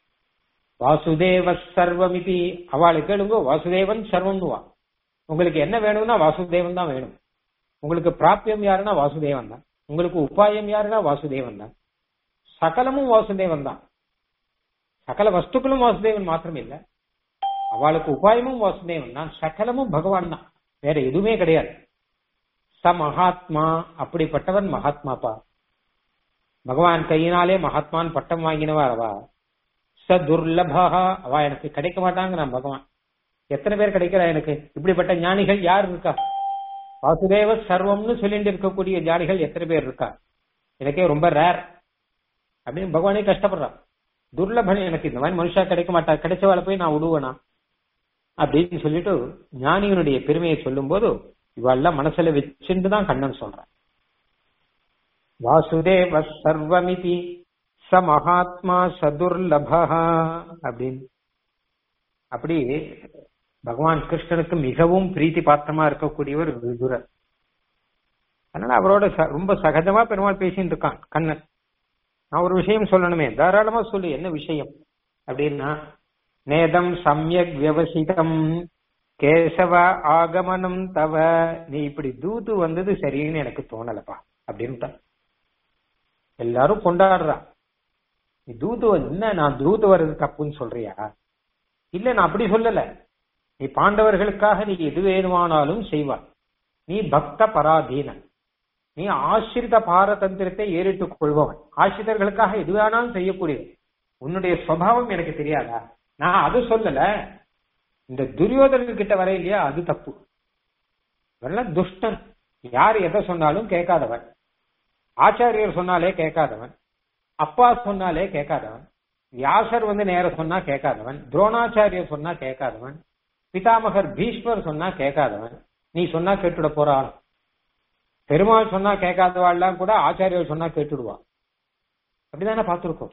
வாசுதேவ சர்வமிதி அவளை கேளுங்க வாசுதேவன் சர்வம்னுவா உங்களுக்கு என்ன வேணும்னா வாசுதேவன் தான் வேணும் உங்களுக்கு பிராப்பியம் யாருன்னா வாசுதேவன் தான் உங்களுக்கு உபாயம் யாருன்னா வாசுதேவன் தான் சகலமும் வாசுதேவன் தான் சகல வஸ்துக்களும் வாசுதேவன் மாத்திரம் இல்ல அவளுக்கு உபாயமும் வாசுதேவன் தான் சகலமும் பகவான் தான் வேற எதுவுமே கிடையாது ச மகாத்மா அப்படிப்பட்டவன் மகாத்மாப்பா பகவான் கையினாலே மகாத்மான் பட்டம் வாங்கினவர் அவா ச துர்லபா அவ எனக்கு கிடைக்க மாட்டாங்க நான் பகவான் எத்தனை பேர் கிடைக்கிறா எனக்கு இப்படிப்பட்ட ஞானிகள் யார் இருக்கா வாசுதேவ சர்வம்னு சொல்லிட்டு இருக்கக்கூடிய ஞானிகள் எத்தனை பேர் இருக்கா எனக்கே ரொம்ப ரேர் அப்படின்னு பகவானே கஷ்டப்படுறான் துர்லபன் எனக்கு இந்த மாதிரி மனுஷா கிடைக்க மாட்டா கிடைச்சவாளை போய் நான் விடுவேனா அப்படின்னு சொல்லிட்டு ஞானியனுடைய பெருமையை சொல்லும் போது இவெல்லாம் மனசுல வச்சுட்டு தான் கண்ணன் சொல்றான் வாசுதேவ சர்வமிதி ச மகாத்மா சதுர்லபா அப்படின்னு அப்படி பகவான் கிருஷ்ணனுக்கு மிகவும் பிரீத்தி பாத்திரமா இருக்கக்கூடியவர் விதுரர் அதனால அவரோட ரொம்ப சகஜமா பெருமாள் பேசிட்டு இருக்கான் கண்ணன் நான் ஒரு விஷயம் சொல்லணுமே தாராளமா சொல்லு என்ன விஷயம் அப்படின்னா நேதம் சமயக் வியவசிதம் கேசவ ஆகமனம் தவ நீ இப்படி தூது வந்தது சரின்னு எனக்கு தோணலப்பா அப்படின்ட்டான் எல்லாரும் கொண்டாடுறா நீ தூது என்ன நான் தூது வர்றது தப்புன்னு சொல்றியா இல்ல நான் அப்படி சொல்லல நீ பாண்டவர்களுக்காக நீ எது வேணுமானாலும் செய்வாய் நீ பக்த பராதீனன் நீ ஆசிரித பாரதந்திரத்தை ஏறிட்டுக் கொள்பவன் ஆசிரியர்களுக்காக எது வேணாலும் செய்யக்கூடியது உன்னுடைய சுவாவம் எனக்கு தெரியாதா நான் அது சொல்லல இந்த துரியோதனன் கிட்ட வர இல்லையா அது தப்பு இவரெல்லாம் துஷ்டன் யார் எதை சொன்னாலும் கேட்காதவன் ஆச்சாரியர் சொன்னாலே கேட்காதவன் அப்பா சொன்னாலே கேட்காதவன் வியாசர் வந்து நேர சொன்னா கேட்காதவன் துரோணாச்சாரியர் சொன்னா கேட்காதவன் பிதாமகர் பீஷ்மர் சொன்னா கேட்காதவன் நீ சொன்னா கேட்டுட போறான் பெருமாள் சொன்னா கேட்காதவாள்லாம் கூட ஆச்சாரியர் சொன்னா கேட்டுடுவா அப்படிதானே பார்த்திருக்கோம்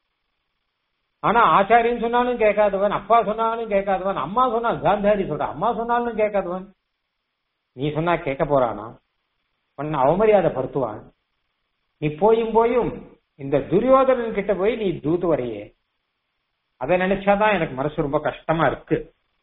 ஆனா ஆச்சாரியன் சொன்னாலும் கேட்காதவன் அப்பா சொன்னாலும் கேட்காதவன் அம்மா சொன்னா காந்தாரி சொல்ற அம்மா சொன்னாலும் கேட்காதவன் நீ சொன்னா கேட்க போறானா உன்னை அவமரியாதை படுத்துவான் நீ போயும் போயும் இந்த துரியோதனன் கிட்ட போய் நீ தூத்து வரையே அதை நினைச்சாதான் எனக்கு மனசு ரொம்ப கஷ்டமா இருக்கு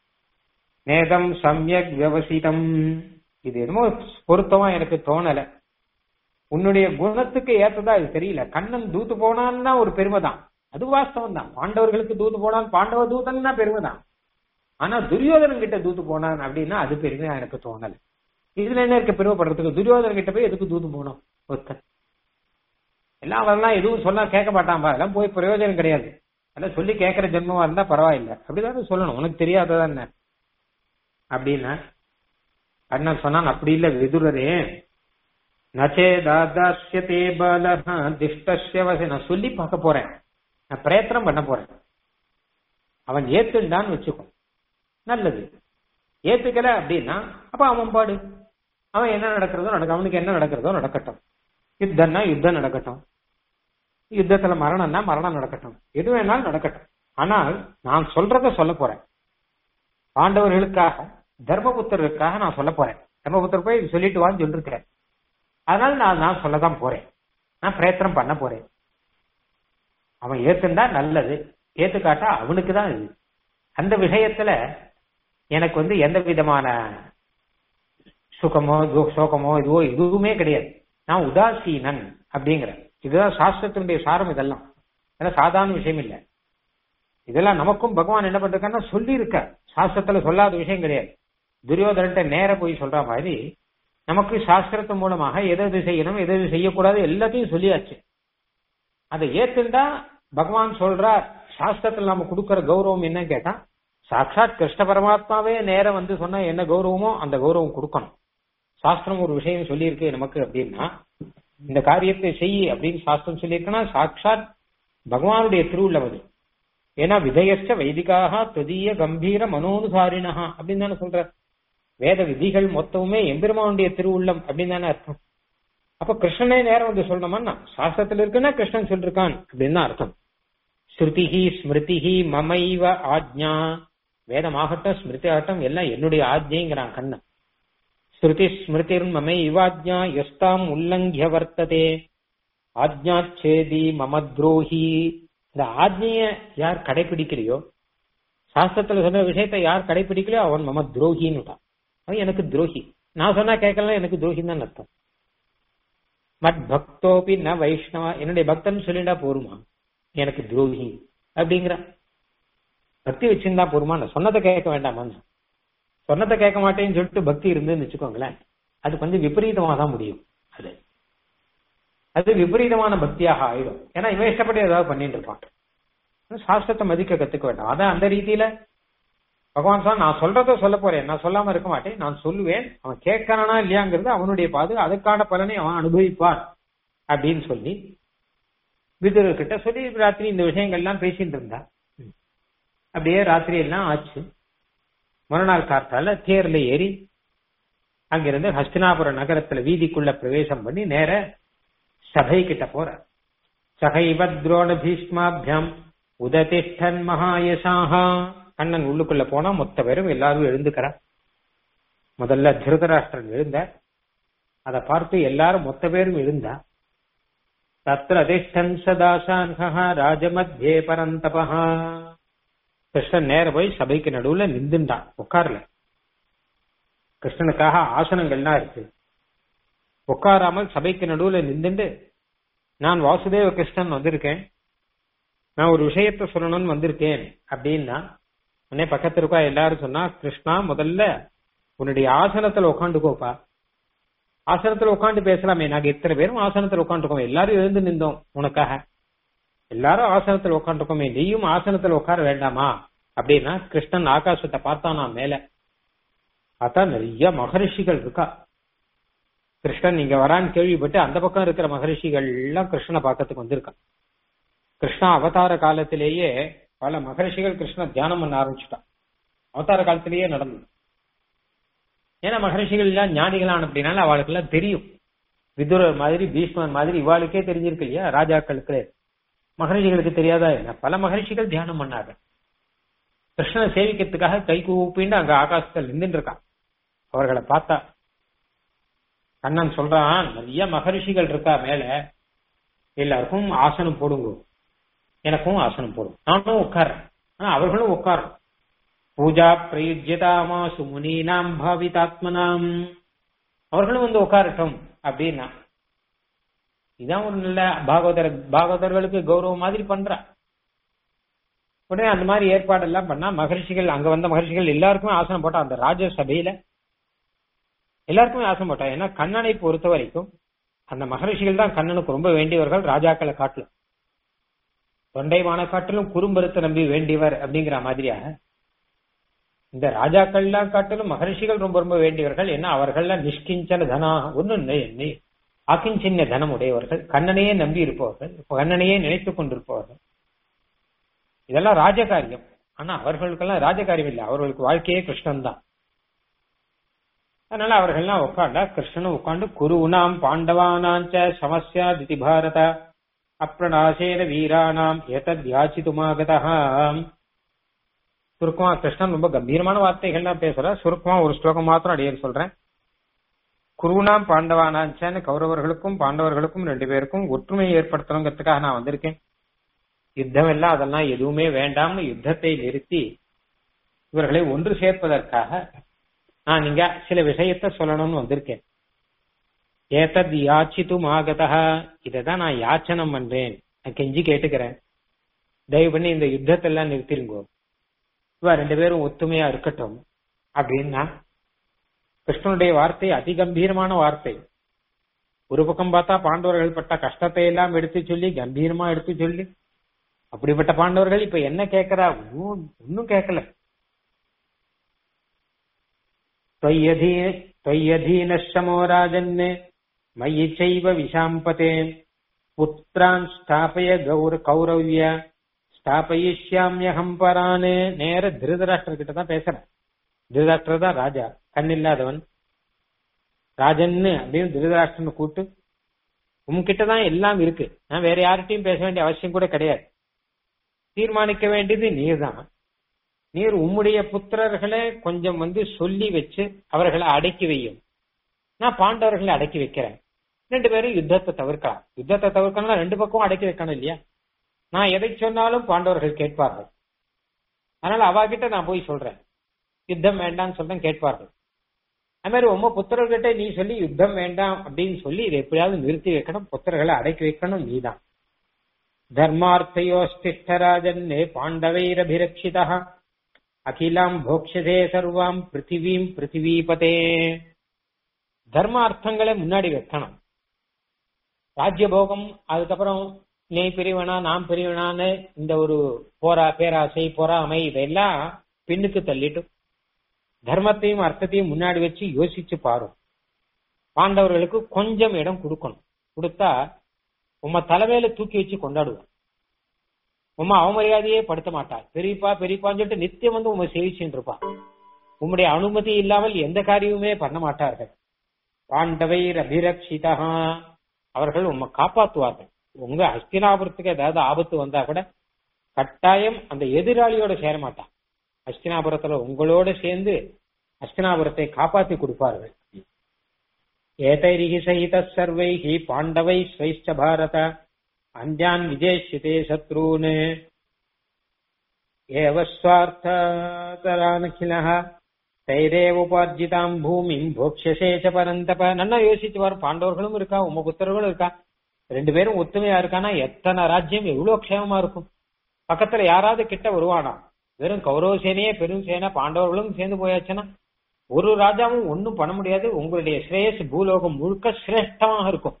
நேதம் சமயக் வியவசிதம் இது என்னமோ பொருத்தமா எனக்கு தோணல உன்னுடைய குணத்துக்கு ஏத்ததா இது தெரியல கண்ணன் தூத்து போனான்னா ஒரு பெருமை தான் அது வாஸ்தவம் தான் பாண்டவர்களுக்கு தூத்து போனான் பாண்டவ தூதன்னா பெருமை தான் ஆனா துரியோதனன் கிட்ட தூத்து போனான் அப்படின்னா அது பெருமையா எனக்கு தோணல இதுல என்ன இருக்க பெருமைப்படுறதுக்கு துரியோதனன் கிட்ட போய் எதுக்கு தூத்து போனோம் ஒருத்தன் எல்லாம் வரலாம் எதுவும் சொன்னா கேட்க மாட்டான் அதெல்லாம் போய் பிரயோஜனம் கிடையாது அதெல்லாம் சொல்லி கேட்கிற ஜென்மமா இருந்தா பரவாயில்ல அப்படிதான் சொல்லணும் உனக்கு தெரியாததான் என்ன அப்படின்னா அண்ணன் சொன்னான் அப்படி இல்ல விதுரரே நச்சே தாதாசியதே பலஹ திஷ்டஸ்ய வச நான் சொல்லி பார்க்க போறேன் நான் பிரயத்தனம் பண்ண போறேன் அவன் ஏத்துண்டான்னு வச்சுக்கோ நல்லது ஏத்துக்கல அப்படின்னா அப்ப அவன் பாடு அவன் என்ன நடக்கிறதோ நடக்க அவனுக்கு என்ன நடக்கிறதோ நடக்கட்டும் யுத்தம்னா யுத்தம் நடக்கட்டும் யுத்தத்துல மரணம்னா மரணம் நடக்கட்டும் எது வேணாலும் நடக்கட்டும் ஆனால் நான் சொல்றத சொல்ல போறேன் பாண்டவர்களுக்காக தர்மபுத்தருக்காக நான் சொல்ல போறேன் தர்மபுத்தர் போய் இது சொல்லிட்டு வான்னு சொல்லிருக்கிறேன் அதனால நான் நான் சொல்லதான் போறேன் நான் பிரயத்தனம் பண்ண போறேன் அவன் ஏத்துண்டா நல்லது ஏத்துக்காட்டா அவனுக்கு தான் இது அந்த விஷயத்துல எனக்கு வந்து எந்த விதமான சுகமோ சோகமோ இதுவோ எதுவுமே கிடையாது நான் உதாசீனன் அப்படிங்கிற இதுதான் சாஸ்திரத்தினுடைய சாரம் இதெல்லாம் ஏன்னா சாதாரண விஷயம் இல்லை இதெல்லாம் நமக்கும் பகவான் என்ன பண்றாருன்னா சொல்லி இருக்க சாஸ்திரத்துல சொல்லாத விஷயம் கிடையாது துரியோதரன்ட்ட நேர போய் சொல்ற மாதிரி நமக்கு சாஸ்திரத்து மூலமாக எது எது செய்யணும் எது எது செய்யக்கூடாது எல்லாத்தையும் சொல்லியாச்சு அதை ஏத்துண்டா பகவான் சொல்றார் சாஸ்திரத்துல நம்ம கொடுக்கற கௌரவம் என்ன கேட்டா சாட்சாத் கிருஷ்ண பரமாத்மாவே நேரம் வந்து சொன்னா என்ன கௌரவமோ அந்த கௌரவம் கொடுக்கணும் சாஸ்திரம் ஒரு விஷயம் சொல்லியிருக்கு நமக்கு அப்படின்னா இந்த காரியத்தை செய் அப்படின்னு சாஸ்திரம் சொல்லியிருக்குன்னா சாட்சாத் பகவானுடைய திருவுள்ளம் அது ஏன்னா விதயச்ச வைதிகாக தொதிய கம்பீர மனோனுசாரிணா அப்படின்னு தானே சொல்ற வேத விதிகள் மொத்தமுமே எம்பெருமானுடைய திருவுள்ளம் அப்படின்னு தானே அர்த்தம் அப்ப கிருஷ்ணனே நேரம் வந்து சொல்லணும்னா சாஸ்திரத்துல இருக்குன்னா கிருஷ்ணன் சொல்லிருக்கான் அப்படின்னு தான் அர்த்தம் ஸ்ருதிஹி ஸ்மிருதிஹி மமைவ ஆஜ்ஞா வேதமாகட்டும் ஸ்மிருதி ஆகட்டும் எல்லாம் என்னுடைய ஆஜ்ஞைங்கிறான் கண்ணன் ஸ்ருதி ஸ்மிருதிர் மமை இவாஜ்ஞா எஸ்தாம் உல்லங்கிய வர்த்ததே ஆஜ்ஞாச்சேதி மம துரோஹி இந்த ஆஜ்ஞைய யார் கடைபிடிக்கலையோ சாஸ்திரத்துல சொன்ன விஷயத்தை யார் கடைபிடிக்கலையோ அவன் மம துரோகின்னு அவன் எனக்கு துரோகி நான் சொன்னா கேட்கலாம் எனக்கு துரோகி தான் அர்த்தம் மத் பக்தோபி ந வைஷ்ணவா என்னுடைய பக்தன் சொல்லிண்டா போருமா எனக்கு துரோகி அப்படிங்கிற பக்தி வச்சிருந்தா போருமா நான் சொன்னதை கேட்க வேண்டாமா சொன்னதை கேட்க மாட்டேன்னு சொல்லிட்டு பக்தி இருந்துன்னு வச்சுக்கோங்களேன் அது கொஞ்சம் விபரீதமா தான் முடியும் அது அது விபரீதமான பக்தியாக ஆயிடும் ஏன்னா இவன் இஷ்டப்பட்டு ஏதாவது பண்ணிட்டு இருப்பான் சாஸ்திரத்தை மதிக்க கத்துக்க வேண்டாம் அதான் அந்த ரீதியில பகவான் சார் நான் சொல்றத சொல்ல போறேன் நான் சொல்லாம இருக்க மாட்டேன் நான் சொல்லுவேன் அவன் கேட்கறானா இல்லையாங்கிறது அவனுடைய பாது அதுக்கான பலனை அவன் அனுபவிப்பான் அப்படின்னு சொல்லி விதுரர்கிட்ட சொல்லி ராத்திரி இந்த விஷயங்கள்லாம் பேசிட்டு இருந்தா அப்படியே ராத்திரி எல்லாம் ஆச்சு மறுநாள் காத்தால தேர்ல ஏறி அங்கிருந்து ஹஸ்தினாபுர நகரத்துல வீதிக்குள்ள பிரவேசம் பண்ணி நேர சபை கிட்ட போற சகைவ துரோண பீஷ்மாபியம் உததிஷ்டன் மகாயசாகா கண்ணன் உள்ளுக்குள்ள போனா மொத்த பேரும் எல்லாரும் எழுந்துக்கிறா முதல்ல திருதராஷ்டிரன் எழுந்த அதை பார்த்து எல்லாரும் மொத்த பேரும் எழுந்தா தத்திர அதிஷ்டன் சதாசான்ஹா ராஜமத்தியே பரந்தபா கிருஷ்ணன் நேர போய் சபைக்கு நடுவுல நின்றுண்டான் உட்கார்ல கிருஷ்ணனுக்காக ஆசனங்கள்லாம் இருக்கு உட்காராமல் சபைக்கு நடுவுல நின்றுண்டு நான் வாசுதேவ கிருஷ்ணன் வந்திருக்கேன் நான் ஒரு விஷயத்த சொல்லணும்னு வந்திருக்கேன் அப்படின்னா உடனே பக்கத்துல இருக்கா எல்லாரும் சொன்னா கிருஷ்ணா முதல்ல உன்னுடைய ஆசனத்துல உட்காந்துக்கோப்பா ஆசனத்துல உட்காந்து பேசலாமே நாங்க இத்தனை பேரும் ஆசனத்துல உட்காந்துருக்கோம் எல்லாரும் எழுந்து நின்றோம் உனக்காக எல்லாரும் ஆசனத்துல உட்காந்துருக்கோமே நீயும் ஆசனத்துல உட்கார வேண்டாமா அப்படின்னா கிருஷ்ணன் ஆகாசத்தை பார்த்தானா மேல பார்த்தா நிறைய மகரிஷிகள் இருக்கா கிருஷ்ணன் இங்க வரான்னு கேள்விப்பட்டு அந்த பக்கம் இருக்கிற மகரிஷிகள் எல்லாம் கிருஷ்ணனை பார்க்கறதுக்கு வந்திருக்கான் கிருஷ்ணா அவதார காலத்திலேயே பல மகரிஷிகள் கிருஷ்ண தியானம் பண்ண ஆரம்பிச்சுட்டான் அவதார காலத்திலேயே நடந்தது ஏன்னா மகரிஷிகள் எல்லாம் ஞானிகளான அப்படின்னால அவளுக்கு எல்லாம் தெரியும் விதுரர் மாதிரி பீஷ்மர் மாதிரி இவாளுக்கே தெரிஞ்சிருக்கு இல்லையா ராஜாக்களுக்கு மகரிஷிகளுக்கு தெரியாதா என்ன பல மகரிஷிகள் தியானம் பண்ணாங்க கிருஷ்ணனை சேவிக்கிறதுக்காக கை கூப்பிண்டு அங்க ஆகாசத்தில் நின்றுட்டு இருக்கான் அவர்களை பார்த்தா கண்ணன் சொல்றான் நிறைய மகரிஷிகள் இருக்கா மேல எல்லாருக்கும் ஆசனம் போடுங்க எனக்கும் ஆசனம் போடும் நானும் உட்கார்றேன் ஆனா அவர்களும் உட்காரணும் பூஜா பிரயுஜ்யதாமாசு முனீனாம் பாவிதாத்மனாம் அவர்களும் வந்து உட்காரட்டும் அப்படின்னா இதான் ஒரு நல்ல பாகவதர் பாகவதர்களுக்கு கௌரவம் மாதிரி பண்றா உடனே அந்த மாதிரி ஏற்பாடு எல்லாம் பண்ணா மகரிஷிகள் அங்க வந்த மகரிஷிகள் எல்லாருக்குமே ஆசனம் போட்டா அந்த ராஜசபையில எல்லாருக்குமே ஆசனம் போட்டா ஏன்னா கண்ணனை பொறுத்த வரைக்கும் அந்த மகரிஷிகள் தான் கண்ணனுக்கு ரொம்ப வேண்டியவர்கள் ராஜாக்களை காட்டிலும் தொண்டைமான காட்டிலும் குறும்பருத்த நம்பி வேண்டியவர் அப்படிங்கிற மாதிரியாக இந்த ராஜாக்கள்லாம் காட்டிலும் மகரிஷிகள் ரொம்ப ரொம்ப வேண்டியவர்கள் ஏன்னா அவர்கள்லாம் நிஷ்கிஞ்சன தனா ஒன்னு அகிஞ்சின்ன தனம் உடையவர்கள் கண்ணனையே நம்பி இருப்பவர்கள் கண்ணனையே நினைத்துக் கொண்டிருப்பவர்கள் இதெல்லாம் ராஜகாரியம் ஆனா அவர்களுக்கெல்லாம் ராஜகாரியம் இல்லை அவர்களுக்கு வாழ்க்கையே கிருஷ்ணன் தான் அதனால அவர்கள்லாம் உட்காண்டா கிருஷ்ணனும் உட்காந்து குருவுனாம் பாண்டவானாஞ்ச சமஸ்யா திதி பாரத அப்பிரணாசேன வீரானாம் ஏதத் யாச்சிதுமாகதா சுருக்கமா கிருஷ்ணன் ரொம்ப கம்பீரமான வார்த்தைகள்லாம் பேசுற சுருக்கமா ஒரு ஸ்லோகம் மாத்திரம் அடியேன் சொல்றேன் குருவுனாம் பாண்டவானாஞ்சன்னு கௌரவர்களுக்கும் பாண்டவர்களுக்கும் ரெண்டு பேருக்கும் ஒற்றுமை ஏற்படுத்தணுங்கிறதுக்காக நான் வந்திருக்கேன் யுத்தம் எல்லாம் அதெல்லாம் எதுவுமே வேண்டாம்னு யுத்தத்தை நிறுத்தி இவர்களை ஒன்று சேர்ப்பதற்காக நான் இங்க சில விஷயத்த சொல்லணும்னு வந்திருக்கேன் ஏதத் யாச்சித்தும் ஆகதா இதான் நான் யாச்சனம் பண்றேன் நான் கெஞ்சி கேட்டுக்கிறேன் தயவு பண்ணி இந்த யுத்தத்தை எல்லாம் நிறுத்திருங்கோ இவ ரெண்டு பேரும் ஒத்துமையா இருக்கட்டும் அப்படின்னா கிருஷ்ணனுடைய வார்த்தை அதிகம்பீரமான வார்த்தை ஒரு பக்கம் பார்த்தா பாண்டவர்கள் பட்ட கஷ்டத்தை எல்லாம் எடுத்து சொல்லி கம்பீரமா எடுத்து சொல்லி அப்படிப்பட்ட பாண்டவர்கள் இப்ப என்ன கேட்கிறா ஒன்னும் கேட்கல त्वय्यधीनशमो राजन् मयि चैव विशाम्पते புத்திரான் ஸ்தாபய கௌர கௌரவ்ய ஸ்தாபயிஷ்யாமியகம் பரானே நேர திருதராஷ்டர் கிட்ட தான் பேசுறேன் திருதராஷ்டர் தான் ராஜா கண்ணில்லாதவன் ராஜன்னு அப்படின்னு திருதராஷ்டிரன் கூட்டு உன்கிட்ட தான் எல்லாம் இருக்கு நான் வேற யார்கிட்டயும் பேச வேண்டிய அவசியம் கூட கிடையாது தீர்மானிக்க வேண்டியது நீர் தான் நீர் உம்முடைய புத்திரர்களை கொஞ்சம் வந்து சொல்லி வச்சு அவர்களை அடக்கி வையும் நான் பாண்டவர்களை அடக்கி வைக்கிறேன் ரெண்டு பேரும் யுத்தத்தை தவிர்க்கலாம் யுத்தத்தை தவிர்க்கணும்னா ரெண்டு பக்கமும் அடக்கி வைக்கணும் இல்லையா நான் எதை சொன்னாலும் பாண்டவர்கள் கேட்பார்கள் அதனால அவாகிட்ட நான் போய் சொல்றேன் யுத்தம் வேண்டாம்னு சொல்றேன் கேட்பார்கள் அது மாதிரி உங்க புத்திரர்கிட்ட நீ சொல்லி யுத்தம் வேண்டாம் அப்படின்னு சொல்லி இதை எப்படியாவது நிறுத்தி வைக்கணும் புத்திரர்களை அடக்கி வைக்கணும் நீதான் தர்மார்த்தையோஸ்திஷ்டராஜன்னே பாண்டவைரபிரக்ஷிதா அகிலாம் போக்ஷதே சர்வாம் பிருத்திவீம் பிருத்திவீபதே தர்ம அர்த்தங்களை முன்னாடி வைக்கணும் ராஜ்யபோகம் அதுக்கப்புறம் நீ பிரிவனா நாம் பிரிவனான்னு இந்த ஒரு போரா பேராசை பொறாமை இதெல்லாம் பின்னுக்கு தள்ளிட்டு தர்மத்தையும் அர்த்தத்தையும் முன்னாடி வச்சு யோசிச்சு பாரு பாண்டவர்களுக்கு கொஞ்சம் இடம் கொடுக்கணும் கொடுத்தா உம்ம தலைமையில தூக்கி வச்சு கொண்டாடுவோம் உம்மா அவமரியாதையே படுத்த மாட்டாள் பெரியப்பா பெரியப்பான்னு சொல்லிட்டு நித்தியம் வந்து உண்மை சேவிச்சுட்டு இருப்பா உம்முடைய அனுமதி இல்லாமல் எந்த காரியமுமே பண்ண மாட்டார்கள் பாண்டவை அபிரக்ஷிதா அவர்கள் உண்மை காப்பாத்துவார்கள் உங்க அஸ்தினாபுரத்துக்கு ஏதாவது ஆபத்து வந்தா கூட கட்டாயம் அந்த எதிராளியோட சேர மாட்டான் அஸ்தினாபுரத்துல உங்களோட சேர்ந்து அஸ்தினாபுரத்தை காப்பாத்தி கொடுப்பார்கள் ஏதைரிகி சகித சர்வைகி பாண்டவை ஸ்வைஷ்ட பாரத அந்தியான் விஜேஷிதே சத்ரூன் ஏவ ஸ்வார்த்தரானகிலः தைரேவ உபார்ஜிதாம் பூமிம் போக்ஷசே ச பரந்தப நல்லா யோசிச்சு வரும் பாண்டவர்களும் இருக்கா உம புத்தர்களும் இருக்கா ரெண்டு பேரும் ஒத்துமையா இருக்கானா எத்தனை ராஜ்யம் எவ்வளவு க்ஷேமமா இருக்கும் பக்கத்துல யாராவது கிட்ட வருவானா வெறும் கௌரவ சேனையே பெரும் சேனை பாண்டவர்களும் சேர்ந்து போயாச்சுன்னா ஒரு ராஜாவும் ஒன்னும் பண்ண முடியாது உங்களுடைய ஸ்ரேயஸ் பூலோகம் முழுக்க சிரேஷ்டமாக இருக்கும்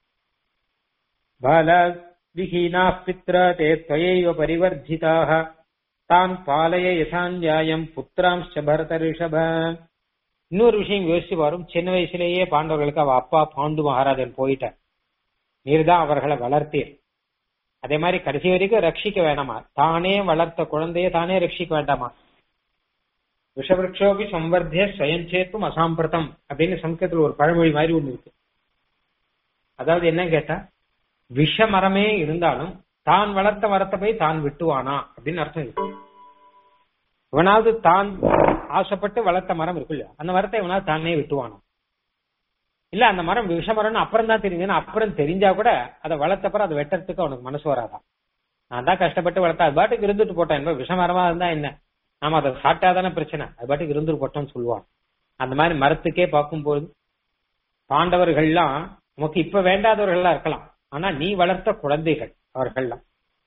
பால விஹீனா பித்ர தே துவயைவ பரிவர்ஜிதாக தான் பாலய யசாஞ்சாயம் புத்திராம்ச பரத ரிஷப இன்னொரு விஷயம் யோசிச்சு வரும் சின்ன வயசுலேயே பாண்டவர்களுக்கு அவ அப்பா பாண்டு மகாராஜன் போயிட்டார் நீர்தான் அவர்களை வளர்த்தீர் அதே மாதிரி கடைசி வரைக்கும் ரட்சிக்க வேணாமா தானே வளர்த்த குழந்தைய தானே ரட்சிக்க வேண்டாமா விஷவருஷோபி சம்வர்த்திய ஸ்வயஞ்சேத்தும் அசாம்பிரதம் அப்படின்னு சம்ஸ்கிருதத்தில் ஒரு பழமொழி மாதிரி ஒண்ணு இருக்கு அதாவது என்ன கேட்டா விஷ மரமே இருந்தாலும் தான் வளர்த்த மரத்தை போய் தான் விட்டுவானா அப்படின்னு அர்த்தம் இருக்கு இவனாவது தான் ஆசைப்பட்டு வளர்த்த மரம் இருக்கு இல்லையா அந்த மரத்தை இவனாவது தானே விட்டுவானா இல்ல அந்த மரம் விஷ மரம்னு அப்புறம் தான் தெரியுதுன்னா அப்புறம் தெரிஞ்சா கூட அதை வளர்த்தப்பறம் அதை வெட்டுறதுக்கு அவனுக்கு மனசு வராதான் நான் தான் கஷ்டப்பட்டு வளர்த்தா அது பாட்டுக்கு இருந்துட்டு போட்டேன் என்ன விஷ மரமா இருந்தா என்ன நாம அதை சாப்பிட்டாதானே பிரச்சனை அது பாட்டுக்கு இருந்துட்டு போட்டோம்னு சொல்லுவான் அந்த மாதிரி மரத்துக்கே பார்க்கும்போது பாண்டவர்கள்லாம் உனக்கு இப்ப வேண்டாதவர்கள்லாம் இருக்கலாம் ஆனா நீ வளர்த்த குழந்தைகள் அவர்கள்லாம்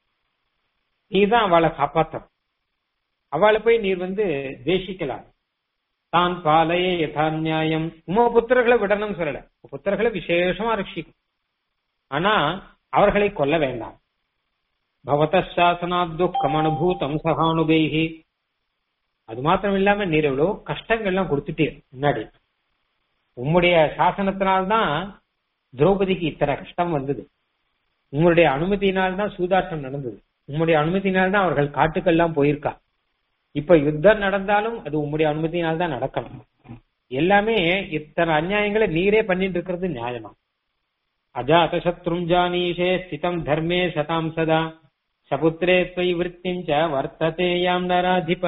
நீ தான் அவளை காப்பாத்த அவளை போய் நீர் வந்து தேசிக்கலாம் தான் பாலையே யதா நியாயம் உம புத்திரர்களை விடணும்னு சொல்லல புத்திரர்களை விசேஷமா ரட்சிக்கும் ஆனா அவர்களை கொல்ல வேண்டாம் பவத சாசனாத் துக்கம் அனுபூதம் சகானுபைகி அது மாத்திரம் இல்லாம நீர் எவ்வளவு கஷ்டங்கள்லாம் கொடுத்துட்டீர் முன்னாடி உம்முடைய சாசனத்தினால்தான் திரௌபதிக்கு இத்தனை கஷ்டம் வந்தது உங்களுடைய அனுமதியினால்தான் சூதாட்டம் நடந்தது உம்முடைய அனுமதியினால்தான் அவர்கள் காட்டுக்கெல்லாம் போயிருக்கா இப்ப யுத்தம் நடந்தாலும் அது உம்முடைய அனுமதியினால் தான் நடக்கணும் எல்லாமே இத்தனை அநியாயங்களை நீரே பண்ணிட்டு இருக்கிறது நியாயமா அஜாத சத்ரும் ஜானீஷே ஸ்திதம் தர்மே சதாம் சதா சபுத்திரே துவை விற்த்திஞ்ச வர்த்ததே யாம் நராதிப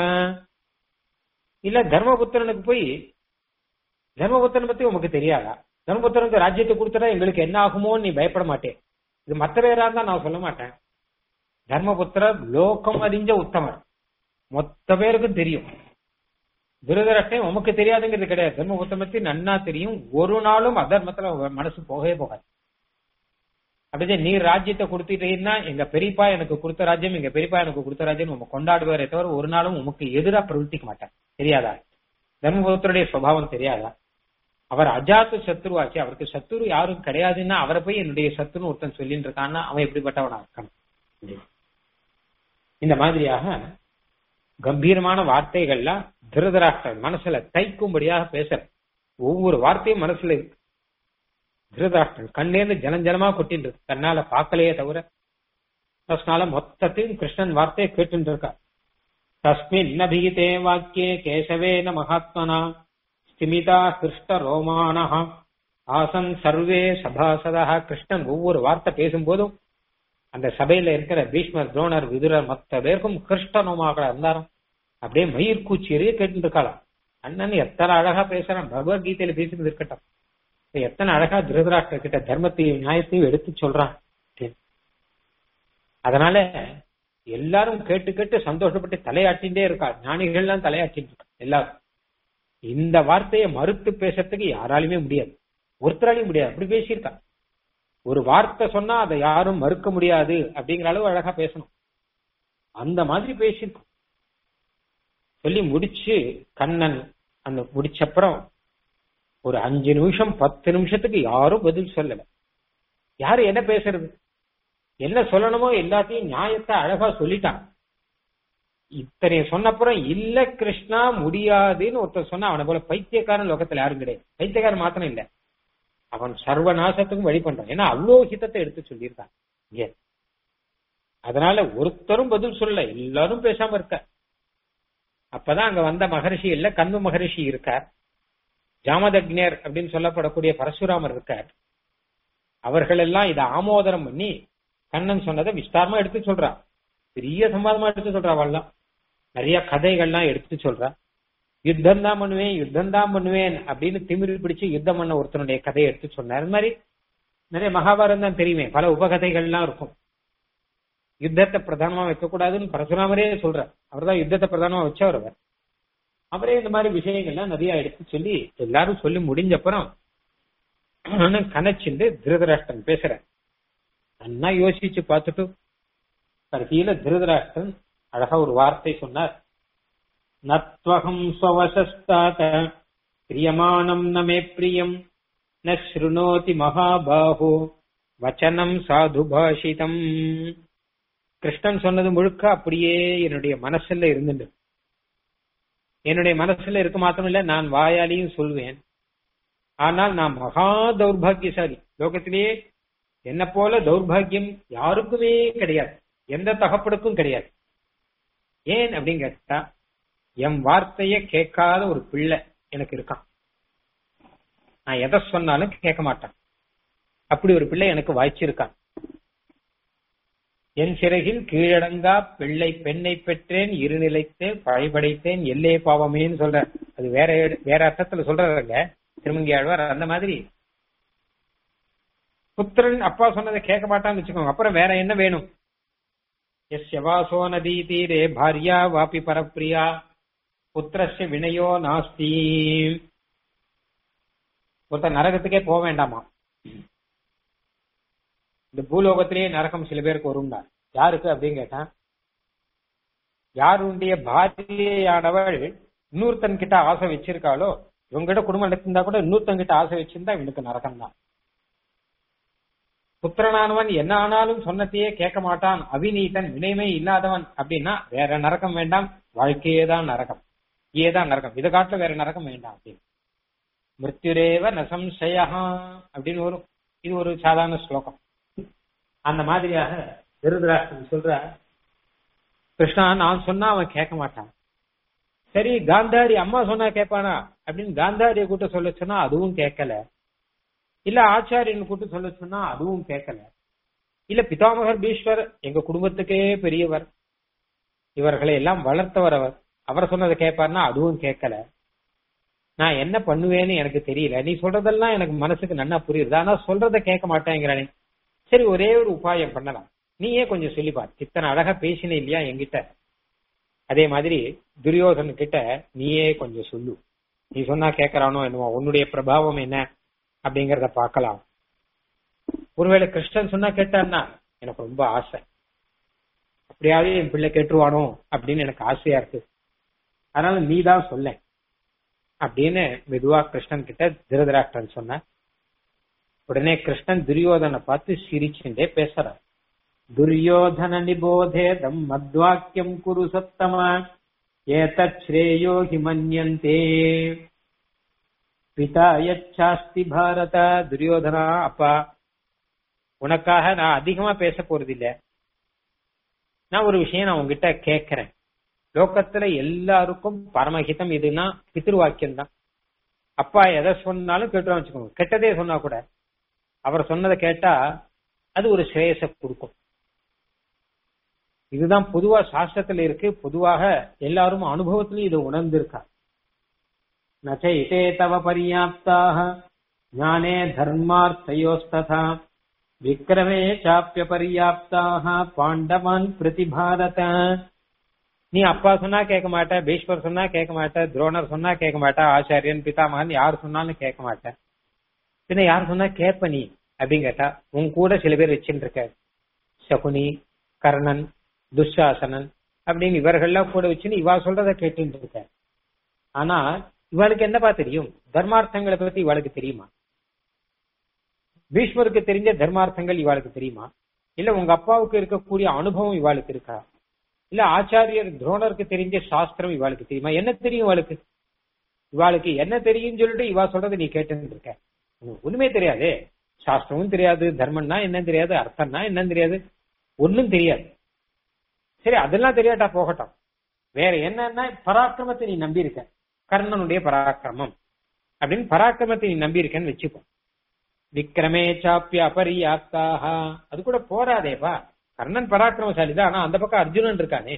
இல்ல தர்மபுத்திரனுக்கு போய் தர்மபுத்திரன் பத்தி உமக்கு தெரியாதா தர்மபுத்திரனுக்கு ராஜ்யத்தை கொடுத்தா எங்களுக்கு என்ன ஆகுமோன்னு நீ பயப்பட மாட்டேன் இது மற்ற பேரா இருந்தா நான் சொல்ல மாட்டேன் தர்மபுத்திரர் லோகம் அறிஞ்ச உத்தமர் மொத்த பேருக்கும் தெரியும் துரதரஷ்டம் உமக்கு தெரியாதுங்கிறது கிடையாது தர்மபுத்திரம் பத்தி நன்னா தெரியும் ஒரு நாளும் அதர்மத்துல மனசு போகவே போகாது அப்படியே நீ ராஜ்யத்தை கொடுத்துட்டீங்கன்னா எங்க பெரியப்பா எனக்கு கொடுத்த ராஜ்யம் எங்க பெரியப்பா எனக்கு கொடுத்த ராஜ்யம் நம்ம கொண்டாடுவாரே தவிர ஒரு நாளும் உமக்கு எதிராக பிரவர்த்திக்க மாட்டார் தெரியாதா தர்மபுத்திரனுடைய சுவாவம் தெரியாதா அவர் அஜாத்து சத்ருவாச்சு அவருக்கு சத்ரு யாரும் கிடையாதுன்னா அவரை போய் என்னுடைய சத்துருன்னு ஒருத்தன் சொல்லிட்டு இருக்கான்னா அவன் எப்படிப்பட்டவனா இருக்கான் இந்த மாதிரியாக கம்பீரமான வார்த்தைகள்லாம் திருதராஷ்டிரன் மனசுல தைக்கும்படியாக பேசுற ஒவ்வொரு வார்த்தையும் மனசுல இருக்கு திருதராஷ்டிரன் கண்ணேர்ந்து ஜனஞ்சனமா கொட்டிட்டு இருக்கு தன்னால பார்க்கலையே தவிர அதனால மொத்தத்தையும் கிருஷ்ணன் வார்த்தையை கேட்டு இருக்கா தஸ்மின் நபிகிதே வாக்கியே கேசவேன மகாத்மனா ஸ்திமிதா கிருஷ்ண ரோமானஹ ஆசன் சர்வே சபாசதா கிருஷ்ணன் ஒவ்வொரு வார்த்தை பேசும்போதும் அந்த சபையில இருக்கிற பீஷ்மர் துரோணர் விதுரர் மொத்த பேருக்கும் கிருஷ்ணனோமாக இருந்தாராம் அப்படியே மயிர் கூச்சியரையே கேட்டு இருக்கலாம் அண்ணன் எத்தனை அழகா பேசுறான் பகவத்கீதையில பேசுறது இருக்கட்டும் எத்தனை அழகா திருதராஷ்டிர கிட்ட தர்மத்தையும் நியாயத்தையும் எடுத்து சொல்றான் அதனால எல்லாரும் கேட்டு கேட்டு சந்தோஷப்பட்டு தலையாட்டின்றே இருக்கா ஞானிகள்லாம் தலையாட்டிட்டு இருக்கா எல்லாரும் இந்த வார்த்தையை மறுத்து பேசுறதுக்கு யாராலுமே முடியாது ஒருத்தராலையும் முடியாது அப்படி பேசியிருக்கா ஒரு வார்த்தை சொன்னா அதை யாரும் மறுக்க முடியாது அப்படிங்கிற அளவு அழகா பேசணும் அந்த மாதிரி பேசியிருக்கோம் சொல்லி முடிச்சு கண்ணன் அந்த முடிச்சப்புறம் ஒரு அஞ்சு நிமிஷம் பத்து நிமிஷத்துக்கு யாரும் பதில் சொல்லல யாரு என்ன பேசுறது என்ன சொல்லணுமோ எல்லாத்தையும் நியாயத்தை அழகா சொல்லிட்டான் இத்தனை சொன்னப்புறம் இல்ல கிருஷ்ணா முடியாதுன்னு ஒருத்தர் சொன்னா அவனை போல பைத்தியக்காரன் லோகத்துல யாரும் கிடையாது பைத்தியக்காரன் மாத்திரம் இல்ல அவன் சர்வநாசத்துக்கும் வழி பண்றான் ஏன்னா அவ்வளோ ஹிதத்தை எடுத்து சொல்லியிருக்கான் இங்க அதனால ஒருத்தரும் பதில் சொல்லல எல்லாரும் பேசாம இருக்க அப்பதான் அங்க வந்த மகரிஷி இல்ல கண்பு மகரிஷி இருக்கார் ஜாமதக்ஞர் அப்படின்னு சொல்லப்படக்கூடிய பரசுராமர் இருக்கார் அவர்கள் எல்லாம் இதை ஆமோதனம் பண்ணி கண்ணன் சொன்னதை விஸ்தாரமா எடுத்து சொல்றா பெரிய சம்பாதமா எடுத்து சொல்றா அவள்லாம் நிறைய கதைகள்லாம் எடுத்து சொல்றா யுத்தம் தான் பண்ணுவேன் யுத்தம் தான் பண்ணுவேன் அப்படின்னு திமிரு பிடிச்சு யுத்தம் பண்ண ஒருத்தனுடைய கதையை எடுத்து சொன்னார் அது மாதிரி நிறைய மகாபாரதம் தான் தெரியுமே பல உபகதைகள்லாம் இருக்கும் யுத்தத்தை பிரதானமா வைக்கக்கூடாதுன்னு பரசுராமரே சொல்றார் அவர் தான் யுத்தத்தை பிரதானமா வச்சவர் அவர் அவரே இந்த மாதிரி விஷயங்கள்லாம் நிறைய எடுத்து சொல்லி எல்லாரும் சொல்லி முடிஞ்ச அப்புறம் கணச்சிண்டு திருதராஷ்டிரன் பேசுற நல்லா யோசிச்சு பார்த்துட்டு கடைசியில திருதராஷ்டன் அழகா ஒரு வார்த்தை சொன்னார் நத்வகம் ஸ்வவசஸ்தாத பிரியமானம் நமே பிரியம் ந ஸ்ருணோதி மகாபாஹோ வச்சனம் சாது பாஷிதம் கிருஷ்ணன் சொன்னது முழுக்க அப்படியே என்னுடைய மனசுல இருந்துட்டு என்னுடைய மனசுல இருக்க மாத்திரம் இல்ல நான் வாயாலையும் சொல்வேன் ஆனால் நான் மகா தௌர்பாகியசாலி லோகத்திலேயே என்ன போல தௌர்பாகியம் யாருக்குமே கிடையாது எந்த தகப்பனுக்கும் கிடையாது ஏன் அப்படின்னு கேட்டா என் வார்த்தைய கேட்காத ஒரு பிள்ளை எனக்கு இருக்கான் நான் எதை சொன்னாலும் கேட்க மாட்டான் அப்படி ஒரு பிள்ளை எனக்கு வாய்ச்சிருக்கான் என் சிறகில் கீழடங்கா பிள்ளை பெண்ணை பெற்றேன் இருநிலைத்தேன் பழைபடைத்தேன் எல்லே பாவமேன்னு சொல்ற அது வேற வேற அர்த்தத்துல சொல்றதுங்க திருமங்கி ஆழ்வார் அந்த மாதிரி புத்திரன் அப்பா சொன்னதை கேட்க மாட்டான்னு வச்சுக்கோங்க அப்புறம் வேற என்ன வேணும் எஸ் வாசோ நதி தீரே பாரியா வாபி பரப்பிரியா புத்திரஸ்ய வினயோ நாஸ்தி ஒருத்தர் நரகத்துக்கே போக வேண்டாமா இந்த பூலோகத்திலேயே நரகம் சில பேருக்கு வரும்டா யாருக்கு அப்படின்னு கேட்டா யாருடைய பாரியையானவள் இன்னொருத்தன் கிட்ட ஆசை வச்சிருக்காளோ இவங்கிட்ட குடும்பம் நடத்திருந்தா கூட இன்னொருத்தன் கிட்ட ஆசை வச்சிருந்தா இவனுக்கு நரகம் தான் புத்திரனானவன் என்ன ஆனாலும் சொன்னதையே கேட்க மாட்டான் அவிநீதன் வினைமை இல்லாதவன் அப்படின்னா வேற நரகம் வேண்டாம் வாழ்க்கையே தான் நரகம் ஏதான் நரகம் இதை காட்டுல வேற நரகம் வேண்டாம் அப்படின்னு மிருத்யுரேவ நசம்சயா அப்படின்னு வரும் இது ஒரு சாதாரண ஸ்லோகம் அந்த மாதிரியாக விருதுராஷ்டிரன் சொல்ற கிருஷ்ணா நான் சொன்னா அவன் கேட்க மாட்டான் சரி காந்தாரி அம்மா சொன்னா கேட்பானா அப்படின்னு காந்தாரிய கூட்ட சொல்ல சொன்னா அதுவும் கேட்கல இல்ல ஆச்சாரியன் கூட்டு சொல்ல சொன்னா அதுவும் கேட்கல இல்ல பிதாமகர் பீஸ்வர் எங்க குடும்பத்துக்கே பெரியவர் இவர்களை எல்லாம் வளர்த்தவர் அவர் அவர் சொன்னதை கேட்பார்னா அதுவும் கேட்கல நான் என்ன பண்ணுவேன்னு எனக்கு தெரியல நீ சொல்றதெல்லாம் எனக்கு மனசுக்கு நன்னா புரியுது ஆனா சொல்றத கேட்க மாட்டேங்கிறானே சரி ஒரே ஒரு உபாயம் பண்ணலாம் நீயே கொஞ்சம் சொல்லிப்பார் இத்தனை அழகா பேசின இல்லையா என்கிட்ட அதே மாதிரி துரியோதன கிட்ட நீயே கொஞ்சம் சொல்லு நீ சொன்னா கேட்கறானோ என்னவோ உன்னுடைய பிரபாவம் என்ன அப்படிங்கறத பார்க்கலாம் ஒருவேளை கிருஷ்ணன் சொன்னா கேட்டான்னா எனக்கு ரொம்ப ஆசை அப்படியாவது என் பிள்ளை கேட்டுருவானோ அப்படின்னு எனக்கு ஆசையா இருக்கு அதனால நீ தான் சொல்ல அப்படின்னு மெதுவா கிருஷ்ணன் கிட்ட திருதராஷ்டிரன் சொன்ன உடனே கிருஷ்ணன் துரியோதனை பார்த்து சிரிச்சுட்டே பேசுறார் துரியோதன நிபோதேதம் மத்வாக்கியம் குரு சத்தமா ஏதத் ஸ்ரேயோ ஹி மன்யந்தே பிதா யச்சாஸ்தி பாரத துரியோதனா அப்பா உனக்காக நான் அதிகமா பேச போறது இல்ல நான் ஒரு விஷயம் நான் உங்ககிட்ட கேட்கிறேன் லோகத்துல எல்லாருக்கும் பரமஹிதம் இதுன்னா பித்ருவாக்கியம் தான் அப்பா எதை சொன்னாலும் கேட்டு வச்சுக்கோங்க கெட்டதே சொன்னா கூட அவர் சொன்னதை கேட்டா அது ஒரு ஸ்ரேயச கொடுக்கும் இதுதான் பொதுவா சாஸ்திரத்துல இருக்கு பொதுவாக எல்லாரும் அனுபவத்திலும் இது உணர்ந்திருக்கா நச்சைதே தவ பரியாப்தாக ஞானே தர்மார்த்தயோஸ்ததா விக்ரமே சாப்பிய பரியாப்தாக பாண்டவான் பிரதிபாரத நீ அப்பா சொன்னா கேட்க மாட்ட பீஷ்வர் சொன்னா கேட்க மாட்ட துரோணர் சொன்னா கேட்க மாட்ட ஆச்சாரியன் பிதாமகன் யார் சொன்னாலும் கேட்க மாட்டேன் பின்ன யார் சொன்னா கேட்ப நீ அப்படின்னு கேட்டா உன் கூட சில பேர் வச்சுட்டு இருக்க சகுனி கர்ணன் துஷாசனன் அப்படின்னு இவர்கள்லாம் கூட வச்சுன்னு இவா சொல்றத கேட்டுட்டு இருக்க ஆனா இவளுக்கு என்னப்பா தெரியும் தர்மார்த்தங்களை பத்தி இவளுக்கு தெரியுமா பீஷ்மருக்கு தெரிஞ்ச தர்மார்த்தங்கள் இவாளுக்கு தெரியுமா இல்ல உங்க அப்பாவுக்கு இருக்கக்கூடிய அனுபவம் இவாளுக்கு இருக்கா இல்ல ஆச்சாரியர் துரோணருக்கு தெரிஞ்ச சாஸ்திரம் இவாளுக்கு தெரியுமா என்ன தெரியும் இவாளுக்கு இவாளுக்கு என்ன தெரியும் சொல்லிட்டு இவா சொல்றதை நீ கேட்டுன்னு இருக்க உனக்கு ஒண்ணுமே தெரியாது சாஸ்திரமும் தெரியாது தர்மம்னா என்ன தெரியாது அர்த்தம்னா என்னன்னு தெரியாது ஒன்னும் தெரியாது சரி அதெல்லாம் தெரியாட்டா போகட்டும் வேற என்னன்னா பராக்கிரமத்தை நீ நம்பி இருக்க கர்ணனுடைய பராக்கிரமம் அப்படின்னு பராக்கிரமத்தை நீ நம்பி இருக்கேன்னு வச்சுக்கோ விக்ரமே சாப்பிய அபரியாப்தாக அது கூட போராதேப்பா கர்ணன் பராக்கிரமசாலி தான் ஆனா அந்த பக்கம் அர்ஜுனன் இருக்கானே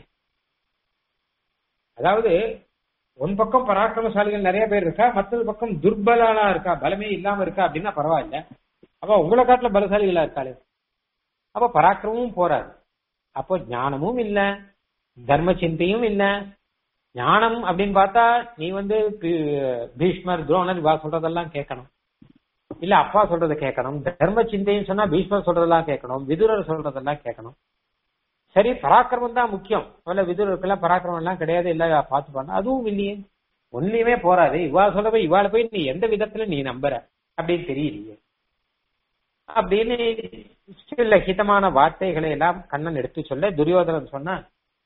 அதாவது உன் பக்கம் பராக்கிரமசாலிகள் நிறைய பேர் இருக்கா மற்றொரு பக்கம் துர்பலானா இருக்கா பலமே இல்லாம இருக்கா அப்படின்னா பரவாயில்ல அப்ப உங்களை காட்டுல பலசாலிகளா இருக்காளே அப்ப பராக்கிரமும் போறாது அப்போ ஞானமும் இல்ல தர்ம சிந்தையும் இல்ல ஞானம் அப்படின்னு பார்த்தா நீ வந்து பீஷ்மர் துரோணர் இவா சொல்றதெல்லாம் கேட்கணும் இல்ல அப்பா சொல்றதை கேட்கணும் தர்ம சிந்தைன்னு சொன்னா பீஷ்மர் சொல்றதெல்லாம் கேட்கணும் விதுரர் சொல்றதெல்லாம் கேட்கணும் சரி பராக்கிரமம் தான் முக்கியம் முதல்ல விதுரருக்கெல்லாம் பராக்கிரமம் எல்லாம் கிடையாது இல்ல பார்த்து பண்ண அதுவும் இல்லையே ஒன்னுமே போறாது இவா சொல்றவை இவாள போய் நீ எந்த விதத்துல நீ நம்புற அப்படின்னு தெரியலையே அப்படின்னு சில ஹிதமான வார்த்தைகளை எல்லாம் கண்ணன் எடுத்து சொல்ல துரியோதனன் சொன்னா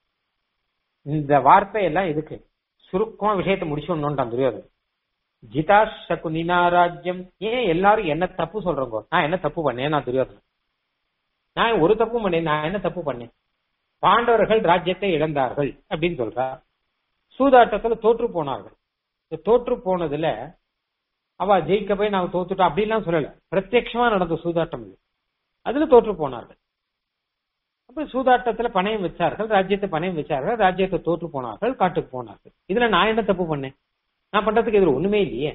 இந்த வார்த்தை எல்லாம் எதுக்கு சுருக்கமா விஷயத்தை முடிச்சுடணும்ட்டான் துரியோதனன் ஜிதா சகுனினா ராஜ்யம் ஏன் எல்லாரும் என்ன தப்பு சொல்றோங்க நான் என்ன தப்பு பண்ணேன் நான் துரியோதனன் நான் ஒரு தப்பு பண்ணேன் நான் என்ன தப்பு பண்ணேன் பாண்டவர்கள் ராஜ்யத்தை இழந்தார்கள் அப்படின்னு சொல்றா சூதாட்டத்துல தோற்று போனார்கள் இந்த தோற்று போனதுல அவ ஜெயிக்க போய் நாங்க தோத்துட்டோம் அப்படின்லாம் சொல்லல பிரத்யட்சமா நடந்த சூதாட்டம் இது அதுல தோற்று போனார்கள் அப்ப சூதாட்டத்துல பணயம் வச்சார்கள் ராஜ்யத்தை பணயம் வச்சார்கள் ராஜ்யத்தை தோற்று போனார்கள் காட்டுக்கு போனார்கள் இதுல நான் என்ன தப்பு பண்ணேன் நான் பண்றதுக்கு இதுல ஒண்ணுமே இல்லையே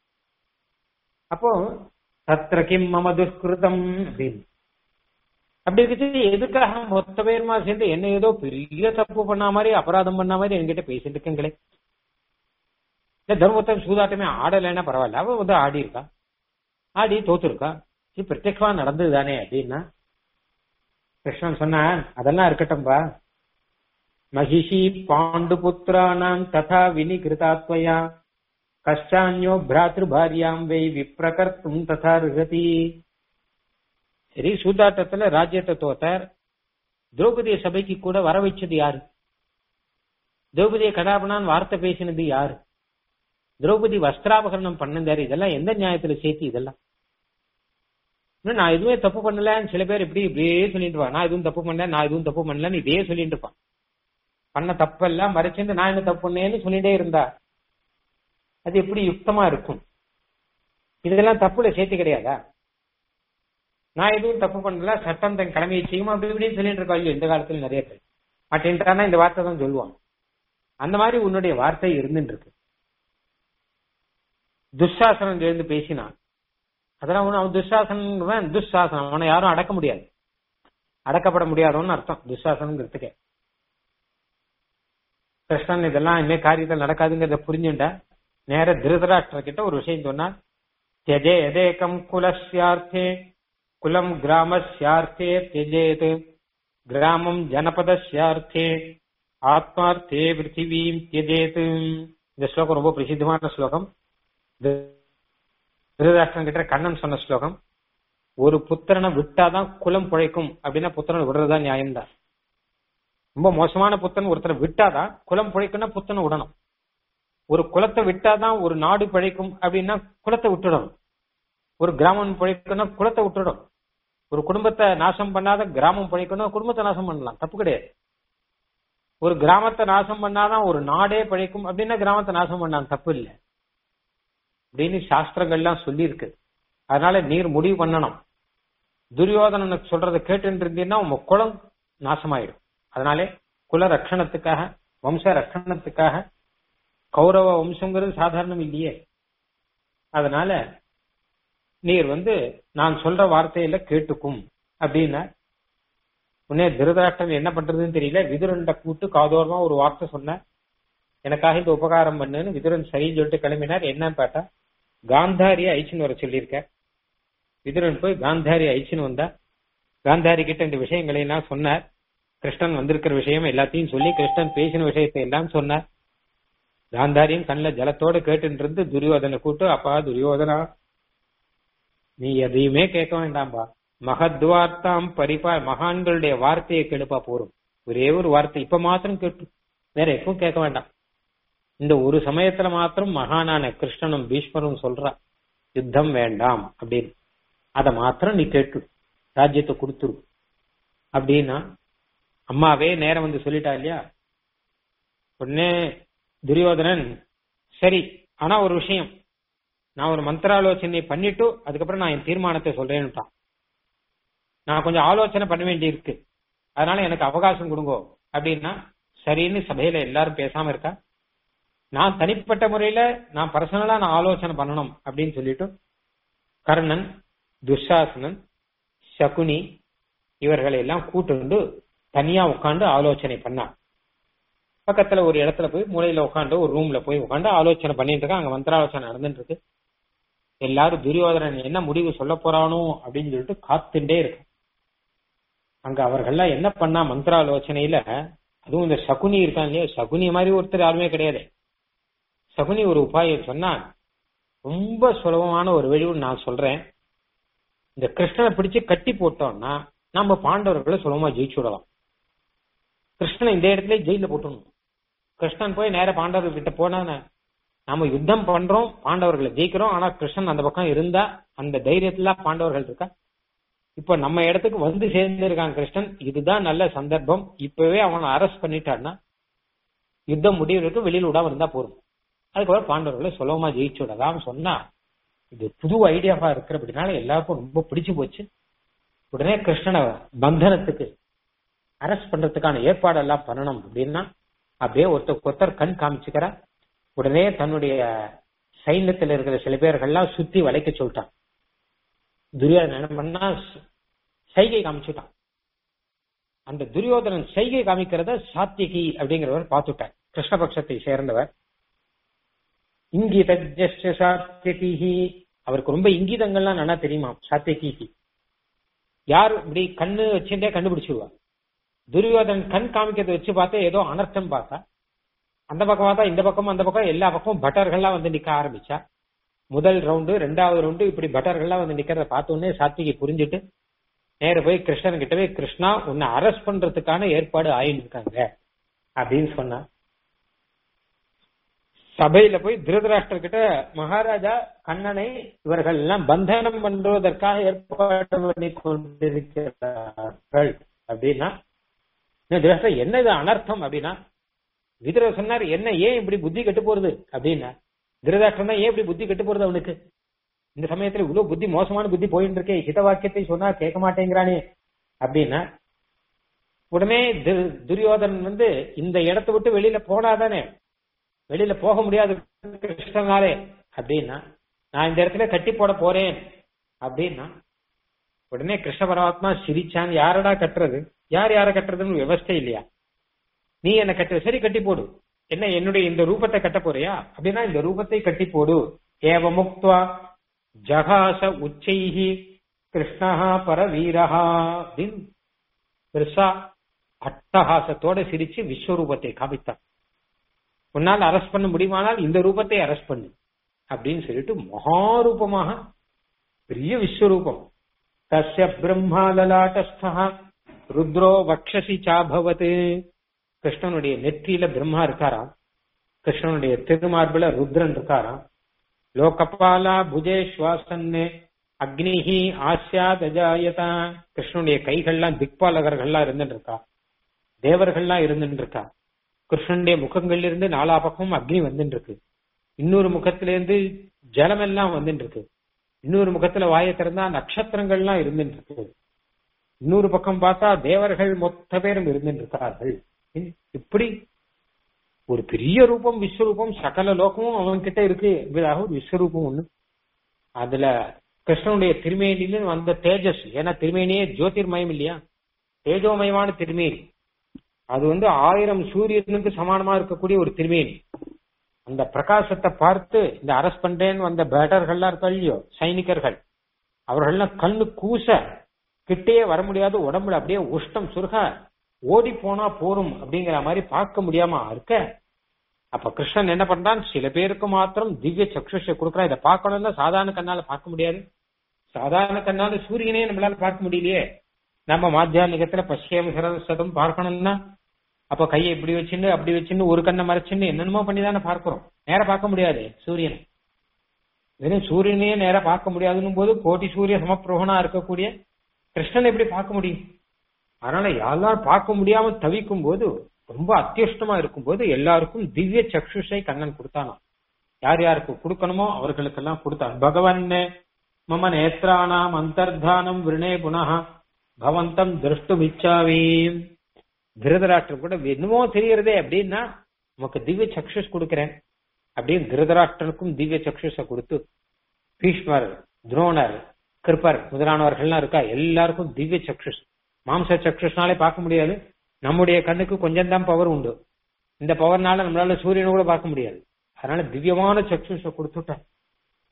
அப்போ தத்ர கிம் மம துஷ்கிருதம் அப்படின்னு அப்படி இருக்குது எதுக்காக மொத்த பேருமா சேர்ந்து என்ன ஏதோ பெரிய தப்பு பண்ண மாதிரி அபராதம் பண்ண மாதிரி என்கிட்ட பேசிட்டு இருக்கீங்களே இல்ல தர்மத்தை சூதாட்டமே ஆடலைன்னா பரவாயில்ல அவ வந்து ஆடி இருக்கா ஆடி தோத்துருக்கா இது பிரத்யட்சமா நடந்தது தானே அப்படின்னா கிருஷ்ணன் சொன்ன அதெல்லாம் இருக்கட்டும்பா மகிஷி பாண்டு புத்திரானாம் ததா வினிகிருதாத்வயா கஷ்டான்யோ பிராத்ரு பாரியாம் வை விப்ரகர்த்தும் ததா ரிகதி சரி சூதாட்டத்துல ராஜ்யத்தை தோத்தார் திரௌபதி சபைக்கு கூட வர வச்சது யாரு திரௌபதியை கதாபனான் வார்த்தை பேசினது யாரு திரௌபதி வஸ்திராபகரணம் பண்ணந்தாரு இதெல்லாம் எந்த நியாயத்துல சேர்த்து இதெல்லாம் இன்னும் நான் எதுவுமே தப்பு பண்ணலன்னு சில பேர் இப்படி இப்படியே சொல்லிட்டு இருப்பான் நான் எதுவும் தப்பு பண்ணல நான் எதுவும் தப்பு பண்ணலன்னு இதே சொல்லிட்டு இருப்பான் பண்ண தப்பெல்லாம் மறைச்சிருந்து நான் என்ன தப்பு பண்ணேன்னு சொல்லிட்டே இருந்தா அது எப்படி யுக்தமா இருக்கும் இதெல்லாம் தப்புல சேர்த்து கிடையாதா நான் எதுவும் தப்பு பண்ணல சட்டம் தன் கடமையை செய்யும் அப்படி இப்படின்னு சொல்லிட்டு இருக்கா ஐயோ இந்த காலத்துல நிறைய பேர் மாட்டேன்ட்டானா இந்த வார்த்தை தான் சொல்லுவான் அந்த மாதிரி உன்னுடைய வார்த்தை இருந்துட்டு இருக்கு துஷாசனம் எழுந்து பேசினான் அதெல்லாம் ஒண்ணு அவன் துஷாசனம் துஷாசனம் அவனை யாரும் அடக்க முடியாது அடக்கப்பட முடியாதவன்னு அர்த்தம் துஷாசனங்கிறதுக்கே கிருஷ்ணன் இதெல்லாம் இனிமே காரியத்தில் நடக்காதுங்கிறத புரிஞ்சுட்டா நேர திருதராஷ்டிர கிட்ட ஒரு விஷயம் சொன்னா தியஜே எதேகம் குலஸ்யார்த்தே குலம் கிராமஸ்யார்த்தே தியஜேத் கிராமம் ஜனபதஸ்யார்த்தே ஆத்மார்த்தே பிருத்திவீம் தியஜேத் இந்த ஸ்லோகம் ரொம்ப பிரசித்தமான ஸ்லோகம் திருதாஷ்டிரன் கிட்ட கண்ணன் சொன்ன ஸ்லோகம் ஒரு புத்திரனை விட்டாதான் குலம் பிழைக்கும் அப்படின்னா புத்திரனை விடுறதா நியாயம்தான் ரொம்ப மோசமான புத்தன் ஒருத்தரை விட்டாதான் குலம் பிழைக்கும்னா புத்தனை விடணும் ஒரு குலத்தை விட்டாதான் ஒரு நாடு பிழைக்கும் அப்படின்னா குலத்தை விட்டுடணும் ஒரு கிராமம் பிழைக்கும்னா குலத்தை விட்டுடும் ஒரு குடும்பத்தை நாசம் பண்ணாத கிராமம் பிழைக்கணும் குடும்பத்தை நாசம் பண்ணலாம் தப்பு கிடையாது ஒரு கிராமத்தை நாசம் பண்ணாதான் ஒரு நாடே பிழைக்கும் அப்படின்னா கிராமத்தை நாசம் பண்ணலாம் தப்பு இல்லை அப்படின்னு சாஸ்திரங்கள்லாம் சொல்லி இருக்கு அதனால நீர் முடிவு பண்ணணும் துரியோதனனுக்கு சொல்றதை கேட்டு இருந்தீங்கன்னா உங்க குலம் நாசமாயிடும் அதனாலே குல ரட்சணத்துக்காக வம்ச ரட்சணத்துக்காக கௌரவ வம்சங்கிறது சாதாரணம் இல்லையே அதனால நீர் வந்து நான் சொல்ற வார்த்தையில கேட்டுக்கும் அப்படின்னா உடனே திருதராஷ்டம் என்ன பண்றதுன்னு தெரியல விதுரன்ட கூட்டு காதோரமா ஒரு வார்த்தை சொன்ன எனக்காக இந்த உபகாரம் பண்ணுன்னு விதுரன் சரின்னு சொல்லிட்டு கிளம்பினார் என்னன்னு பார்த்தா காந்தாரிய ஐச்சுன்னு வர சொல்லியிருக்க விதுரன் போய் காந்தாரி ஐச்சுன்னு வந்தா காந்தாரி கிட்ட இந்த விஷயங்களை எல்லாம் சொன்னார் கிருஷ்ணன் வந்திருக்கிற விஷயம் எல்லாத்தையும் சொல்லி கிருஷ்ணன் பேசின விஷயத்தை எல்லாம் சொன்னார் காந்தாரியும் கண்ணில் ஜலத்தோட கேட்டு இருந்து துரியோதனை கூட்டு அப்பா துரியோதனா நீ எதையுமே கேட்க வேண்டாம்பா மகத்வார்த்தாம் பரிபா மகான்களுடைய வார்த்தையை கெடுப்பா போரும் ஒரே ஒரு வார்த்தை இப்ப மாத்திரம் கேட்டு வேற எப்பவும் கேட்க வேண்டாம் இந்த ஒரு சமயத்துல மாத்திரம் மகானான கிருஷ்ணனும் பீஷ்மரும் சொல்றா யுத்தம் வேண்டாம் அப்படின்னு அத மாத்திரம் நீ கேட்டு ராஜ்யத்தை கொடுத்துரு அப்படின்னா அம்மாவே நேரம் வந்து சொல்லிட்டா இல்லையா உடனே துரியோதனன் சரி ஆனா ஒரு விஷயம் நான் ஒரு மந்திராலோசனை பண்ணிட்டு அதுக்கப்புறம் நான் என் தீர்மானத்தை சொல்றேன்னுட்டான் நான் கொஞ்சம் ஆலோசனை பண்ண வேண்டி இருக்கு அதனால எனக்கு அவகாசம் கொடுங்கோ அப்படின்னா சரின்னு சபையில எல்லாரும் பேசாம இருக்கா நான் தனிப்பட்ட முறையில நான் பர்சனலா நான் ஆலோசனை பண்ணணும் அப்படின்னு சொல்லிட்டு கர்ணன் துஷாசனன் சகுனி இவர்களை எல்லாம் கூட்டு தனியா உட்காந்து ஆலோசனை பண்ணா பக்கத்துல ஒரு இடத்துல போய் மூலையில உட்காந்து ஒரு ரூம்ல போய் உட்காந்து ஆலோசனை பண்ணிட்டு இருக்கா அங்க மந்திராலோசனை நடந்துட்டு இருக்கு எல்லாரும் துரியோதனன் என்ன முடிவு சொல்ல போறானோ அப்படின்னு சொல்லிட்டு காத்துட்டே இருக்கு அங்க அவர்கள்லாம் என்ன பண்ணா மந்திராலோசனையில அதுவும் இந்த சகுனி இருக்காங்க இல்லையா சகுனி மாதிரி ஒருத்தர் யாருமே கிடையாது சகுனி ஒரு உபாயம் சொன்னா ரொம்ப சுலபமான ஒரு வழி நான் சொல்றேன் இந்த கிருஷ்ணனை பிடிச்சு கட்டி போட்டோம்னா நம்ம பாண்டவர்களை சுலபமா ஜெயிச்சு விடலாம் கிருஷ்ணனை இந்த இடத்துல ஜெயில போட்டணும் கிருஷ்ணன் போய் நேர பாண்டவர்கள் கிட்ட போனா நாம யுத்தம் பண்றோம் பாண்டவர்களை ஜெயிக்கிறோம் ஆனா கிருஷ்ணன் அந்த பக்கம் இருந்தா அந்த தைரியத்துல பாண்டவர்கள் இருக்கா இப்ப நம்ம இடத்துக்கு வந்து சேர்ந்திருக்கான் கிருஷ்ணன் இதுதான் நல்ல சந்தர்ப்பம் இப்பவே அவனை அரெஸ்ட் பண்ணிட்டான்னா யுத்தம் முடிவுக்கு வெளியில விடாம இருந்தா போதும் அதுக்கப்புறம் பாண்டவர்களை சுலபமா ஜெயிச்சு விடலாம் சொன்னா இது புது ஐடியாவா இருக்கிறபடினால எல்லாருக்கும் ரொம்ப பிடிச்சு போச்சு உடனே கிருஷ்ணனை பந்தனத்துக்கு அரெஸ்ட் பண்றதுக்கான ஏற்பாடெல்லாம் பண்ணணும் அப்படின்னா அப்படியே ஒருத்தர் ஒருத்தர் கண் காமிச்சுக்கிறா உடனே தன்னுடைய சைன்யத்தில் இருக்கிற சில பேர்கள்லாம் சுத்தி வளைக்க சொல்லிட்டான் துரியோதனன் என்ன பண்ணா சைகை காமிச்சுட்டான் அந்த துரியோதனன் சைகை காமிக்கிறத சாத்தியகி அப்படிங்கிறவர் பார்த்துட்டார் கிருஷ்ணபக்ஷத்தை சேர்ந்தவர் இங்கித சாத்தியகி அவருக்கு ரொம்ப இங்கிதங்கள்லாம் நல்லா தெரியுமா சாத்தியகி யார் இப்படி கண்ணு வச்சுட்டே கண்டுபிடிச்சிருவா துரியோதனன் கண் காமிக்கிறத வச்சு பார்த்தா ஏதோ அனர்த்தம் பார்த்தா அந்த பக்கம் பார்த்தா இந்த பக்கம் அந்த பக்கம் எல்லா பக்கமும் பட்டர்கள்லாம் வந்து நிக்க ஆரம்பிச்சா முதல் ரவுண்டு ரெண்டாவது ரவுண்டு இப்படி பட்டர்கள்லாம் வந்து நிக்கிறத பார்த்த உடனே சாத்திகி புரிஞ்சுட்டு நேர போய் கிருஷ்ணன் கிட்டவே கிருஷ்ணா உன்னை அரெஸ்ட் பண்றதுக்கான ஏற்பாடு ஆயின்னு இருக்காங்க அப்படின்னு சொன்னா சபையில போய் திருதராஷ்டர் கிட்ட மகாராஜா கண்ணனை இவர்கள் எல்லாம் பந்தனம் பண்றதற்காக ஏற்பாடு பண்ணி கொண்டிருக்கிறார்கள் அப்படின்னா திருதராஷ்டர் என்ன இது அனர்த்தம் அப்படின்னா விதுர சொன்னார் என்ன ஏன் இப்படி புத்தி கெட்டு போறது அப்படின்னா திருதாஷ்டிரம் தான் ஏன் இப்படி புத்தி கெட்டு போறது அவனுக்கு இந்த சமயத்துல இவ்வளவு புத்தி மோசமான புத்தி போயிட்டு இருக்கே ஹித வாக்கியத்தை சொன்னா கேட்க மாட்டேங்கிறானே அப்படின்னா உடனே துரியோதனன் வந்து இந்த இடத்தை விட்டு வெளியில போனாதானே வெளியில போக முடியாது கிருஷ்ணனாலே அப்படின்னா நான் இந்த இடத்துல கட்டி போட போறேன் அப்படின்னா உடனே கிருஷ்ண பரமாத்மா சிரிச்சான் யாரடா கட்டுறது யார் யார கட்டுறதுன்னு விவஸ்தை இல்லையா நீ என்ன கட்டு சரி கட்டி போடு என்ன என்னுடைய இந்த ரூபத்தை கட்ட போறியா அப்படின்னா இந்த ரூபத்தை கட்டி போடு ஏவ முக்துவா ஜகாச உச்சைஹி கிருஷ்ணஹா பரவீரஹா அப்படின்னு பெருசா அட்டகாசத்தோட சிரிச்சு விஸ்வரூபத்தை காமித்தான் உன்னால் அரெஸ்ட் பண்ண முடியுமானால் இந்த ரூபத்தை அரெஸ்ட் பண்ணு அப்படின்னு சொல்லிட்டு மகாரூபமாக பெரிய விஸ்வரூபம் தஸ்ய பிரம்மா லலாட்டஸ்தா ருத்ரோ வக்ஷசி சாபவத் கிருஷ்ணனுடைய நெற்றியில பிரம்மா இருக்காராம் கிருஷ்ணனுடைய திருமார்பில ருத்ரன் இருக்காராம் லோகபாலா புஜே சுவாசன்னு அக்னிஹி ஆசியாத் அஜாயதா கிருஷ்ணனுடைய கைகள்லாம் திக்பாலகர்கள்லாம் இருந்துட்டு இருக்கா தேவர்கள்லாம் இருந்துட்டு இருக்கா கிருஷ்ணனுடைய முகங்கள்ல இருந்து நாலா பக்கமும் அக்னி வந்துட்டு இருக்கு இன்னொரு முகத்திலிருந்து ஜலம் எல்லாம் வந்துட்டு இருக்கு இன்னொரு முகத்துல வாயை திறந்தா நட்சத்திரங்கள்லாம் இருந்துட்டு இருக்கு இன்னொரு பக்கம் பார்த்தா தேவர்கள் மொத்த பேரும் இருந்துட்டு இருக்கார்கள் இப்படி ஒரு பெரிய ரூபம் விஸ்வரூபம் சகல லோகமும் அவன் கிட்ட இருக்கு என்பதாக ஒரு விஸ்வரூபம் ஒண்ணு அதுல கிருஷ்ணனுடைய திருமேனில வந்த தேஜஸ் ஏன்னா திருமேனியே ஜோதிர்மயம் இல்லையா தேஜோமயமான திருமேனி அது வந்து ஆயிரம் சூரியனுக்கு சமானமா இருக்கக்கூடிய ஒரு திருமேனி அந்த பிரகாசத்தை பார்த்து இந்த அரஸ்ட் பண்றேன்னு வந்த பேட்டர்கள்லாம் இருக்கா இல்லையோ சைனிகர்கள் அவர்கள்லாம் கண்ணு கூச கிட்டே வர முடியாது உடம்புல அப்படியே உஷ்டம் சுருக ஓடி போனா போரும் அப்படிங்கிற மாதிரி பார்க்க முடியாம இருக்க அப்ப கிருஷ்ணன் என்ன பண்றான் சில பேருக்கு மாத்திரம் திவ்ய சக்ஷுஷ கொடுக்குறான் இதை பார்க்கணும்னா சாதாரண கண்ணால பார்க்க முடியாது சாதாரண கண்ணால சூரியனே நம்மளால பார்க்க முடியலையே நம்ம மாத்தியானிகத்துல பசியம் சதம் பார்க்கணும்னா அப்ப கையை இப்படி வச்சுன்னு அப்படி வச்சுன்னு ஒரு கண்ணை மறைச்சுன்னு என்னென்னமோ பண்ணி தானே பார்க்கிறோம் நேரம் பார்க்க முடியாது சூரியன் வெறும் சூரியனையே நேரம் பார்க்க முடியாதுன்னு போது கோட்டி சூரிய சமப்பிரபனா இருக்கக்கூடிய கிருஷ்ணன் எப்படி பார்க்க முடியும் அதனால யாரெல்லாம் பார்க்க முடியாம தவிக்கும் போது ரொம்ப அத்தியுஷ்டமா இருக்கும்போது எல்லாருக்கும் திவ்ய சக்ஷுஷை கண்ணன் கொடுத்தானாம் யார் யாருக்கு கொடுக்கணுமோ அவர்களுக்கெல்லாம் கொடுத்தான் பகவன் மம நேத்ரானாம் அந்தர்தானம் விருணே புனः பவந்தம் திருஷ்டும் இச்சாமி திருதராஷ்டிரம் கூட என்னமோ தெரியறதே அப்படின்னா உமக்கு திவ்ய சக்ஷுஷ் கொடுக்கிறேன் அப்படின்னு திருதராஷ்டனுக்கும் திவ்ய சக்ஷுஷ கொடுத்து பீஷ்மர் துரோணர் கிருப்பர் முதலானவர்கள்லாம் இருக்கா எல்லாருக்கும் திவ்ய சக்ஷுஷ் மாம்ச சக்ஷுஷ்னாலே பார்க்க முடியாது நம்முடைய கண்ணுக்கு கொஞ்சம் தான் பவர் உண்டு இந்த பவர்னால நம்மளால சூரியனை கூட பார்க்க முடியாது அதனால திவ்யமான சக்ஷுஷ கொடுத்துட்டான்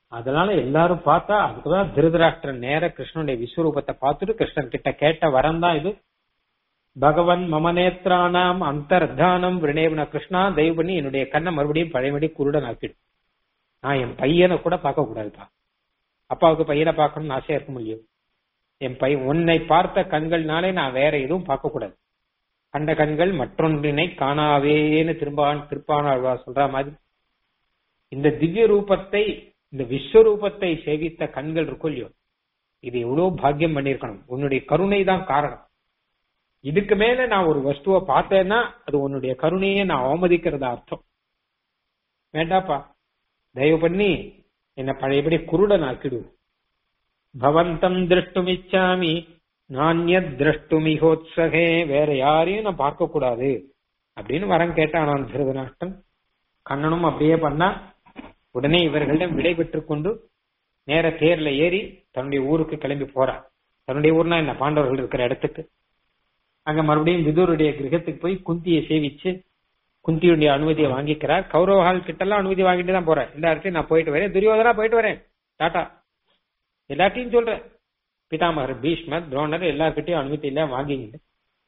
அதனால எல்லாரும் பார்த்தா அதுக்குதான் திருதராஷ்டிரன் நேர கிருஷ்ணனுடைய விஸ்வரூபத்தை பார்த்துட்டு கிருஷ்ணன் கிட்ட கேட்ட வரம் தான் இது பகவன் மமநேத்ரானாம் அந்தர்தானம் விரணேவன கிருஷ்ணா தயவு பண்ணி என்னுடைய கண்ணை மறுபடியும் பழையபடி குருடன் ஆக்கிடும் நான் என் பையனை கூட பார்க்க கூடாதுப்பா அப்பாவுக்கு பையனை பார்க்கணும்னு ஆசையா இருக்க முடியும் என் பையன் உன்னை பார்த்த கண்கள்னாலே நான் வேற எதுவும் பார்க்க கூடாது கண்ட கண்கள் மற்றொன்றினை காணாவேன்னு திரும்பான் திருப்பானாழ்வா சொல்ற மாதிரி இந்த திவ்ய ரூபத்தை இந்த விஸ்வரூபத்தை சேவித்த கண்கள் இருக்கும் இல்லையோ இது எவ்வளவு பாக்கியம் பண்ணிருக்கணும் உன்னுடைய கருணை தான் காரணம் இதுக்கு மேல நான் ஒரு வஸ்துவை பார்த்தேன்னா அது உன்னுடைய கருணையை நான் அவமதிக்கிறதா அர்த்தம் வேண்டாப்பா தயவு பண்ணி என்ன பழையபடி குருடன் ஆக்கிடு பவந்தம் திருஷ்டுமிச்சாமி நானிய திருஷ்டுமிகோத்சகே வேற யாரையும் நான் பார்க்க கூடாது அப்படின்னு வரம் கேட்டான் நான் திருதராஷ்டன் கண்ணனும் அப்படியே பண்ணா உடனே இவர்களிடம் விடை பெற்றுக் கொண்டு நேர தேர்ல ஏறி தன்னுடைய ஊருக்கு கிளம்பி போறான் தன்னுடைய ஊர்னா என்ன பாண்டவர்கள் இருக்கிற இடத்துக்கு அங்க மறுபடியும் விதுருடைய கிரகத்துக்கு போய் குந்தியை சேவிச்சு குந்தியுடைய அனுமதியை வாங்கிக்கிறார் கௌரவர்கள் கிட்ட எல்லாம் அனுமதி வாங்கிட்டு தான் போறேன் இந்த இடத்தையும் நான் போயிட்டு வரேன் துரியோதனா போயிட்டு வரேன் டாட்டா எல்லாத்தையும் சொல்றேன் பிதாமகர் பீஷ்மர் துரோணர் எல்லார்கிட்டயும் அனுமதி எல்லாம் வாங்கிக்கிட்டு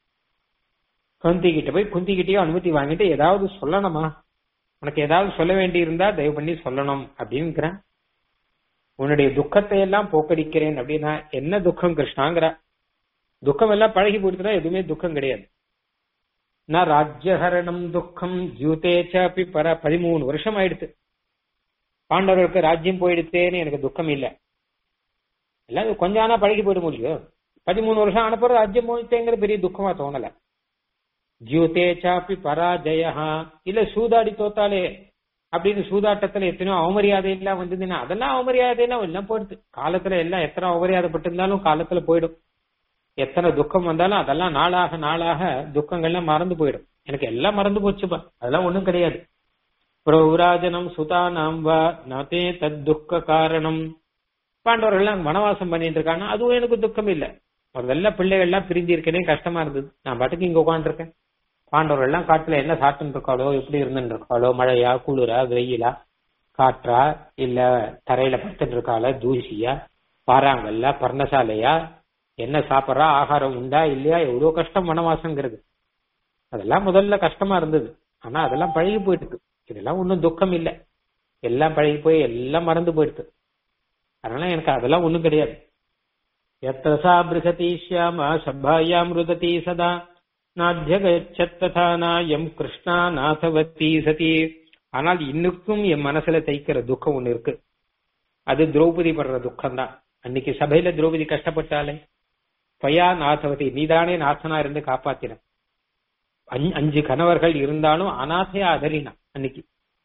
குந்தி கிட்ட போய் குந்தி கிட்டயும் அனுமதி வாங்கிட்டு ஏதாவது சொல்லணுமா உனக்கு ஏதாவது சொல்ல வேண்டி இருந்தா தயவு பண்ணி சொல்லணும் அப்படிங்கிறேன் உன்னுடைய துக்கத்தை எல்லாம் போக்கடிக்கிறேன் அப்படின்னா என்ன துக்கம் கிருஷ்ணாங்கிற துக்கம் எல்லாம் பழகி போயிட்டுனா எதுவுமே துக்கம் கிடையாது நான் ராஜ்யஹரணம் துக்கம் ஜூதே சாப்பி பர பதிமூணு வருஷம் ஆயிடுத்து பாண்டவர்களுக்கு ராஜ்யம் போயிடுத்தேன்னு எனக்கு துக்கம் இல்லை எல்லாம் கொஞ்ச ஆனா பழகி போயிட முடியும் பதிமூணு வருஷம் ஆனப்பறம் ராஜ்யம் போயிட்டேங்கிற பெரிய துக்கமா தோணல ஜியூதே சாப்பி பராஜயா இல்ல சூதாடி தோத்தாலே அப்படின்னு சூதாட்டத்துல எத்தனையோ அவமரியாதை எல்லாம் வந்ததுன்னா அதெல்லாம் அவமரியாதை எல்லாம் எல்லாம் போயிடுது காலத்துல எல்லாம் எத்தனை அவமரியாதைப்பட்டிருந்தாலும் காலத்துல போயிடும் எத்தனை துக்கம் வந்தாலும் அதெல்லாம் நாளாக நாளாக துக்கங்கள்லாம் மறந்து போயிடும் எனக்கு எல்லாம் மறந்து போச்சுப்பா அதெல்லாம் ஒண்ணும் கிடையாது பிரௌராஜனம் சுதானாம் வா நதே தத் துக்க காரணம் பாண்டவர்கள் எல்லாம் வனவாசம் பண்ணிட்டு இருக்காங்க அதுவும் எனக்கு துக்கம் இல்ல முதல்ல பிள்ளைகள் எல்லாம் பிரிஞ்சு இருக்கனே கஷ்டமா இருந்தது நான் பாட்டுக்கு இங்க உட்காந்துருக்கேன் பாண்டவர்கள் எல்லாம் காட்டுல என்ன சாப்பிட்டு இருக்காளோ எப்படி இருந்துட்டு இருக்காளோ மழையா குளிரா வெயிலா காற்றா இல்ல தரையில படுத்துட்டு இருக்காளா தூசியா பாறாங்கல்ல பர்ணசாலையா என்ன சாப்பிட்றா ஆகாரம் உண்டா இல்லையா எவ்வளவு கஷ்டம் வனவாசங்கிறது அதெல்லாம் முதல்ல கஷ்டமா இருந்தது ஆனா அதெல்லாம் பழகி போயிட்டு இதெல்லாம் ஒன்றும் துக்கம் இல்லை எல்லாம் பழகி போய் எல்லாம் மறந்து போயிடுது அதனால எனக்கு அதெல்லாம் ஒண்ணும் கிடையாது எத்தசா பிருகதி ஷியாமா சபாயாம் ருததி சதா நாத்தியகச்சத்ததா நாயம் கிருஷ்ணா நாதவதி சதி ஆனால் இன்னுக்கும் என் மனசுல தைக்கிற துக்கம் ஒண்ணு இருக்கு அது திரௌபதி படுற துக்கம் தான் அன்னைக்கு சபையில திரௌபதி கஷ்டப்பட்டாலே பயா நாதவதி நீதானே நாசனா இருந்து காப்பாத்தின அஞ்சு கணவர்கள் இருந்தாலும் அனாதையா அதறினா அன்னைக்கு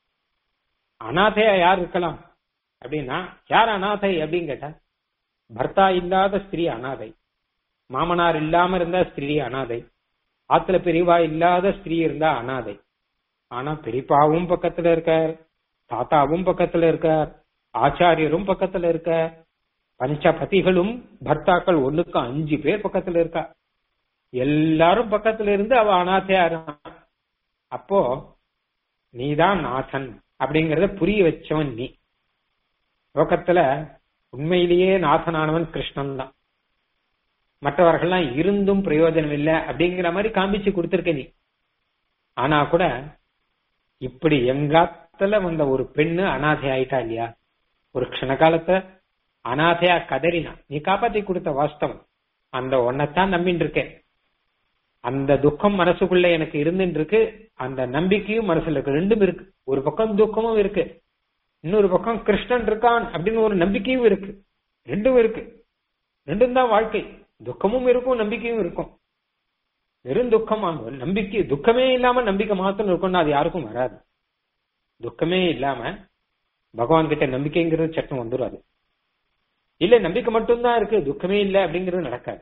அனாதையா யார் இருக்கலாம் அப்படின்னா யார் அனாதை அப்படின்னு கேட்டா பர்த்தா இல்லாத ஸ்திரீ அனாதை மாமனார் இல்லாம இருந்தா ஸ்திரீ அனாதை ஆத்துல பெரியவா இல்லாத ஸ்திரீ இருந்தா அனாதை ஆனா பெரியப்பாவும் பக்கத்துல இருக்கார் தாத்தாவும் பக்கத்துல இருக்கார் ஆச்சாரியரும் பக்கத்துல இருக்கார் பஞ்சபதிகளும் பர்த்தாக்கள் ஒண்ணுக்கு அஞ்சு பேர் பக்கத்துல இருக்கா எல்லாரும் பக்கத்துல இருந்து அவ அனாதையா இருக்கான் அப்போ நீதான் நாதன் அப்படிங்கறத புரிய வச்சவன் நீ லோகத்துல உண்மையிலேயே நாதனானவன் கிருஷ்ணன் தான் மற்றவர்கள்லாம் இருந்தும் பிரயோஜனம் இல்லை அப்படிங்கிற மாதிரி காமிச்சு கொடுத்திருக்க நீ ஆனா கூட இப்படி எங்காத்துல வந்த ஒரு பெண்ணு அனாதை ஆயிட்டா இல்லையா ஒரு க்ஷண காலத்தை அனாதையா கதறினா நீ காப்பாத்தி கொடுத்த வாஸ்தவம் அந்த ஒன்னத்தான் நம்பின்னு இருக்கேன் அந்த துக்கம் மனசுக்குள்ள எனக்கு இருந்துட்டு இருக்கு அந்த நம்பிக்கையும் மனசுல இருக்கு ரெண்டும் இருக்கு ஒரு பக்கம் துக்கமும் இருக்கு இன்னொரு பக்கம் கிருஷ்ணன் இருக்கான் அப்படின்னு ஒரு நம்பிக்கையும் இருக்கு ரெண்டும் இருக்கு ரெண்டும் தான் வாழ்க்கை துக்கமும் இருக்கும் நம்பிக்கையும் இருக்கும் வெறும் துக்கமா நம்பிக்கை துக்கமே இல்லாம நம்பிக்கை மாத்திரம் இருக்கும்னா அது யாருக்கும் வராது துக்கமே இல்லாம பகவான் கிட்ட நம்பிக்கைங்கிறது சட்டம் வந்துடாது இல்ல நம்பிக்கை மட்டும்தான் இருக்கு துக்கமே இல்லை அப்படிங்கிறது நடக்காது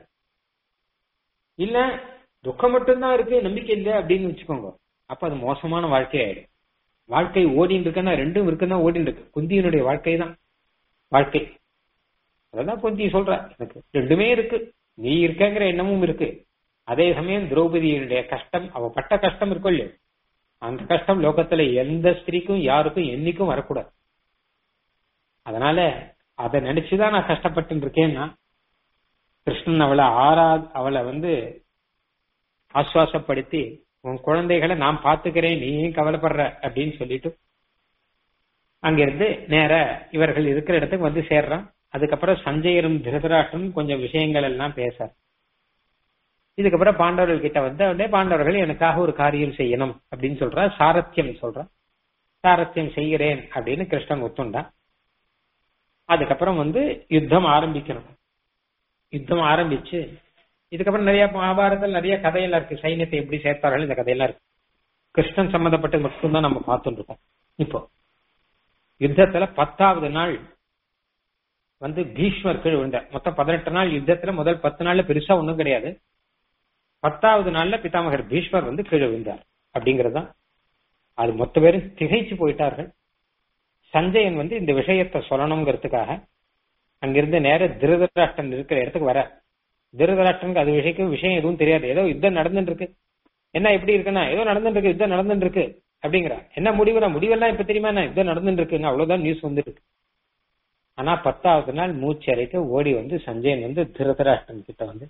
இல்ல துக்கம் மட்டும்தான் இருக்கு நம்பிக்கை இல்லை அப்படின்னு வச்சுக்கோங்க அப்ப அது மோசமான வாழ்க்கை ஆயிடும் வாழ்க்கை ஓடின்னு இருக்குன்னா ரெண்டும் இருக்குன்னா ஓடின்னு இருக்கு குந்தியினுடைய வாழ்க்கை தான் வாழ்க்கை அதான் குந்தி சொல்ற எனக்கு ரெண்டுமே இருக்கு நீ இருக்கங்கிற எண்ணமும் இருக்கு அதே சமயம் திரௌபதியினுடைய கஷ்டம் அவ பட்ட கஷ்டம் இருக்கும் இல்லையோ அந்த கஷ்டம் லோகத்துல எந்த ஸ்திரீக்கும் யாருக்கும் என்னைக்கும் வரக்கூடாது அதனால அதை நினைச்சுதான் நான் கஷ்டப்பட்டு இருக்கேன்னா கிருஷ்ணன் அவளை ஆறா அவளை வந்து ஆசுவாசப்படுத்தி உன் குழந்தைகளை நான் பாத்துக்கிறேன் நீ ஏன் கவலைப்படுற அப்படின்னு சொல்லிட்டு அங்கிருந்து நேர இவர்கள் இருக்கிற இடத்துக்கு வந்து சேர்றான் அதுக்கப்புறம் சஞ்சயரும் திருதராட்டும் கொஞ்சம் விஷயங்கள் எல்லாம் பேச இதுக்கப்புறம் பாண்டவர்கள் கிட்ட வந்து உடனே பாண்டவர்கள் எனக்காக ஒரு காரியம் செய்யணும் அப்படின்னு சொல்றா சாரத்தியம் சொல்றான் சாரத்தியம் செய்கிறேன் அப்படின்னு கிருஷ்ணன் ஒத்துண்டான் அதுக்கப்புறம் வந்து யுத்தம் ஆரம்பிக்கணும் யுத்தம் ஆரம்பிச்சு இதுக்கப்புறம் நிறைய மகாபாரதத்தில் நிறைய கதையெல்லாம் இருக்கு சைன்யத்தை எப்படி சேர்த்தார்கள் இந்த கதையெல்லாம் இருக்கு கிருஷ்ணன் சம்பந்தப்பட்டது மட்டும்தான் நம்ம பார்த்துட்டு இருக்கோம் இப்போ யுத்தத்துல பத்தாவது நாள் வந்து பீஷ்மர் கீழ் விழுந்தார் மொத்தம் பதினெட்டு நாள் யுத்தத்துல முதல் பத்து நாள்ல பெருசா ஒண்ணும் கிடையாது பத்தாவது நாள்ல பிதாமகர் பீஷ்மர் வந்து கீழே விழுந்தார் அப்படிங்கறதுதான் அது மொத்த பேரும் திகைச்சு போயிட்டார்கள் சஞ்சயன் வந்து இந்த விஷயத்த சொல்லணுங்கிறதுக்காக அங்கிருந்து நேர திருதராஷ்டன் இருக்கிற இடத்துக்கு வர திருதராஷ்டனுக்கு அது விஷயம் விஷயம் எதுவும் தெரியாது ஏதோ யுத்தம் நடந்துட்டு இருக்கு என்ன எப்படி இருக்குன்னா ஏதோ நடந்துட்டு இருக்கு யுத்தம் நடந்துட்டு இருக்கு அப்படிங்கிறா என்ன முடிவுனா முடிவெல்லாம் இப்ப தெரியுமா என்ன யுத்தம் நடந்துட்டு இருக்குன்னு அவ்வளவுதான் நியூஸ் வந்துருக்கு ஆனா பத்தாவது நாள் மூச்சு அறைக்க ஓடி வந்து சஞ்சயன் வந்து திருதராஷ்டன் கிட்ட வந்து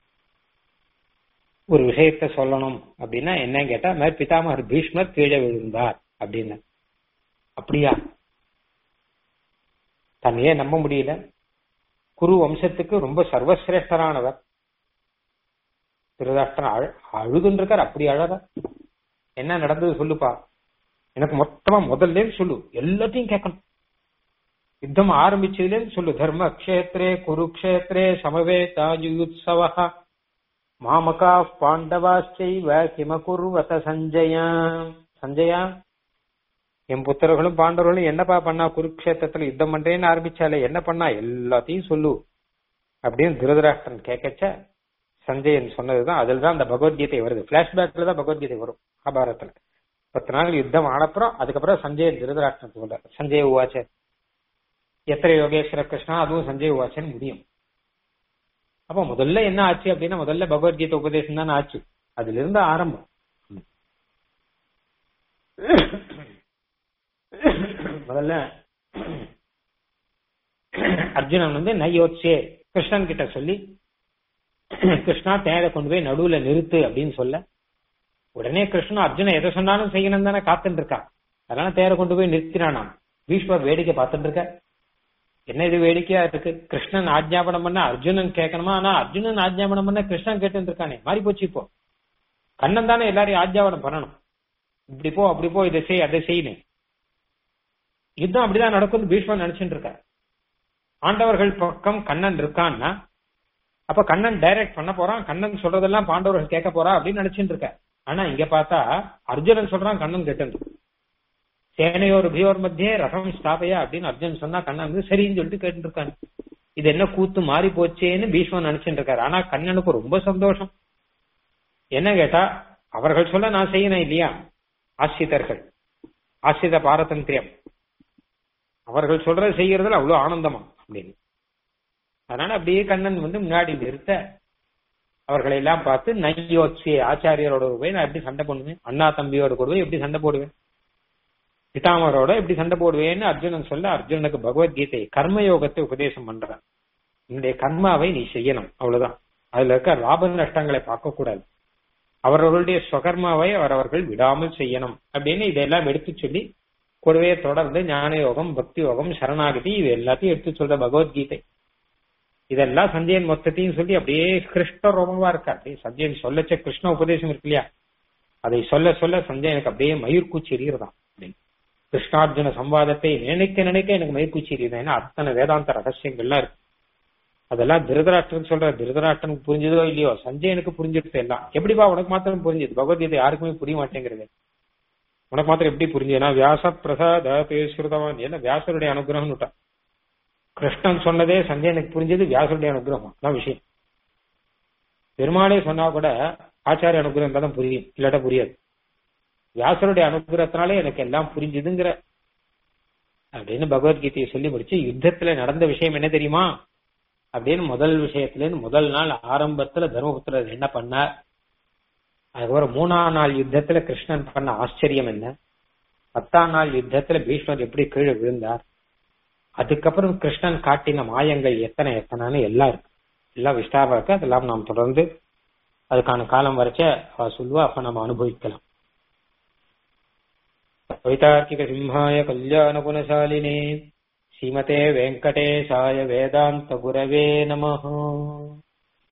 ஒரு விஷயத்த சொல்லணும் அப்படின்னா என்னன்னு கேட்டா மேற் பிதாமகர் பீஷ்மர் கீழே விழுந்தார் அப்படின்னு அப்படியா தன்னையே நம்ப முடியல குரு வம்சத்துக்கு ரொம்ப சர்வசிரேஷ்டரானவர் திருதாஷ்டன் அழ அழுதுன்னு இருக்கார் அப்படி அழற என்ன நடந்தது சொல்லுப்பா எனக்கு மொத்தமா முதல்ல சொல்லு எல்லாத்தையும் கேட்கணும் யுத்தம் ஆரம்பிச்சதுல சொல்லு தர்ம கஷேத்திரே குருக்ஷேத்திரே சமவேதாயுத்சவ மாமகா பாண்டவாச்சைவ கிமகுர்வத சஞ்சயா சஞ்சயா என் புத்தர்களும் பாண்டவர்களும் என்னப்பா பண்ணா குருக்ஷேத்திரத்துல யுத்தம் பண்றேன்னு ஆரம்பிச்சாலே என்ன பண்ணா எல்லாத்தையும் சொல்லு அப்படின்னு திருதராஷ்டிரன் கேட்கச்ச சஞ்சயன் சொன்னதுதான் அதுல தான் அந்த பகவத்கீதை வருது பிளாஷ்பேக்ல தான் பகவத்கீதை வரும் மகாபாரதத்துல பத்து நாள் யுத்தம் ஆனப்புறம் அதுக்கப்புறம் சஞ்சயன் திருதராஷ்டிரன் சொல்றார் சஞ்சய உவாச்ச எத்தனை யோகேஸ்வர கிருஷ்ணா அதுவும் சஞ்சய் உவாச்சன் முடியும் அப்ப முதல்ல என்ன ஆச்சு அப்படின்னா முதல்ல பகவத்கீதை உபதேசம் தான் ஆச்சு அதுல இருந்து ஆரம்பம் முதல்ல அர்ஜுனன் வந்து நயோட்சே கிருஷ்ணன் கிட்ட சொல்லி கிருஷ்ணா தேரை கொண்டு போய் நடுவுல நிறுத்து அப்படின்னு சொல்ல உடனே கிருஷ்ணன் அர்ஜுனன் எதை சொன்னாலும் செய்யணும் தானே காத்துட்டு இருக்கா அதனால தேரை கொண்டு போய் நிறுத்தினானாம் பீஷ்மர் வேடிக்கை பார்த்துட்டு இருக்க என்ன இது வேடிக்கையா இருக்கு கிருஷ்ணன் ஆஜ்ஞாபனம் பண்ண அர்ஜுனன் கேட்கணுமா ஆனா அர்ஜுனன் ஆஜ்ஞாபனம் பண்ண கிருஷ்ணன் கேட்டு இருக்கானே மாறி போச்சு இப்போ கண்ணன் தானே எல்லாரையும் ஆஜ்ஞாபனம் பண்ணணும் இப்படி போ அப்படி போ இதை செய் அதை செய்யணும் யுத்தம் அப்படிதான் நடக்கும்னு பீஷ்மன் நினைச்சுட்டு இருக்கார் ஆண்டவர்கள் பக்கம் கண்ணன் இருக்கான்னா அப்ப கண்ணன் டைரக்ட் பண்ண போறான் கண்ணன் சொல்றதெல்லாம் பாண்டவர்கள் கேட்க போறா அப்படின்னு நினைச்சுட்டு இருக்க ஆனா இங்க பார்த்தா அர்ஜுனன் சொல்றான் கண்ணன் கேட்டு சேனையோர் பியோர் மத்தியே ரகம் ஸ்தாபையா அப்படின்னு அர்ஜுன் சொன்னா கண்ணன் வந்து சரின்னு சொல்லிட்டு கேட்டு இருக்காங்க இது என்ன கூத்து மாறி போச்சேன்னு பீஷ்மன் நினைச்சுட்டு இருக்காரு ஆனா கண்ணனுக்கு ரொம்ப சந்தோஷம் என்ன கேட்டா அவர்கள் சொல்ல நான் செய்யணும் இல்லையா ஆசிரியர்கள் ஆசிரித பாரதந்திரியம் அவர்கள் சொல்றதை செய்யறதுல அவ்வளவு ஆனந்தமா அப்படின்னு அதனால அப்படியே கண்ணன் வந்து முன்னாடி நிறுத்த அவர்களை எல்லாம் பார்த்து நையோட்சி ஆச்சாரியரோட போய் நான் எப்படி சண்டை பண்ணுவேன் அண்ணா தம்பியோட கூட போய் எப்படி சண்டை போடுவேன் பிதாமரோட எப்படி சண்டை போடுவேன்னு அர்ஜுனன் சொல்ல அர்ஜுனனுக்கு பகவத்கீதை கர்மயோகத்தை உபதேசம் பண்றான் என்னுடைய கர்மாவை நீ செய்யணும் அவ்வளவுதான் அதுல இருக்க லாப நஷ்டங்களை பார்க்க கூடாது அவர்களுடைய ஸ்வகர்மாவை அவரவர்கள் விடாமல் செய்யணும் அப்படின்னு இதெல்லாம் எடுத்து சொல்லி கூடவே தொடர்ந்து ஞான யோகம் பக்தி யோகம் சரணாகதி இது எல்லாத்தையும் எடுத்து சொல்ற பகவத்கீதை இதெல்லாம் சஞ்சயன் மொத்தத்தையும் சொல்லி அப்படியே கிருஷ்ண ரோமமா இருக்கா அப்படியே சஞ்சயன் சொல்லச்ச கிருஷ்ண உபதேசம் இருக்கு இல்லையா அதை சொல்ல சொல்ல சஞ்சயனுக்கு அப்படியே மயிர்கூச்சி எறிகிறதான் அப்படின்னு கிருஷ்ணார்ஜுன சம்வாதத்தை நினைக்க நினைக்க எனக்கு மயிர்கூச்சி எறியுதான் ஏன்னா அத்தனை வேதாந்த ரகசியங்கள்லாம் இருக்கு அதெல்லாம் திருதராஷ்டன் சொல்ற திருதராஷ்டனுக்கு புரிஞ்சதோ இல்லையோ சஞ்சயனுக்கு புரிஞ்சிடுது எல்லாம் எப்படிப்பா உனக்கு மாத்திரம் புரிஞ்சது பகவத்கீதை யாருக்குமே புரிய மாட்டேங்கிறது உனக்கு மாத்திரம் எப்படி புரிஞ்சதுன்னா வியாச பிரசாத பேசுறதவன் என்ன வியாசருடைய அனுகிரகம் விட்டான் கிருஷ்ணன் சொன்னதே சஞ்சயனுக்கு புரிஞ்சது வியாசருடைய அனுகிரகம் தான் விஷயம் பெருமாளே சொன்னா கூட ஆச்சாரிய அனுகிரகம் தான் புரியும் இல்லாட்ட புரியாது வியாசருடைய அனுகிரகத்தினாலே எனக்கு எல்லாம் புரிஞ்சுதுங்கிற அப்படின்னு பகவத்கீதையை சொல்லி முடிச்சு யுத்தத்துல நடந்த விஷயம் என்ன தெரியுமா அப்படின்னு முதல் விஷயத்துல இருந்து முதல் நாள் ஆரம்பத்துல தர்மபுத்திரர் என்ன பண்ணார் அதுக்கப்புறம் மூணாம் நாள் யுத்தத்துல கிருஷ்ணன் பண்ண ஆச்சரியம் என்ன பத்தாம் நாள் யுத்தத்துல பீஷ்மர் எப்படி கீழே விழுந்தார் அதுக்கப்புறம் கிருஷ்ணன் காட்டின மாயங்கள் எத்தனை எத்தனைன்னு எல்லாம் இருக்கு எல்லாம் விஸ்தாரம் இருக்கு அதெல்லாம் நாம் தொடர்ந்து அதுக்கான காலம் வரைச்ச அவ சொல்லுவா அப்ப நம்ம அனுபவிக்கலாம் வைதார்க்கிக சிம்ஹாய கல்யாண குணசாலினே ஸ்ரீமதே வெங்கடேசாய வேதாந்த குரவே நமஹ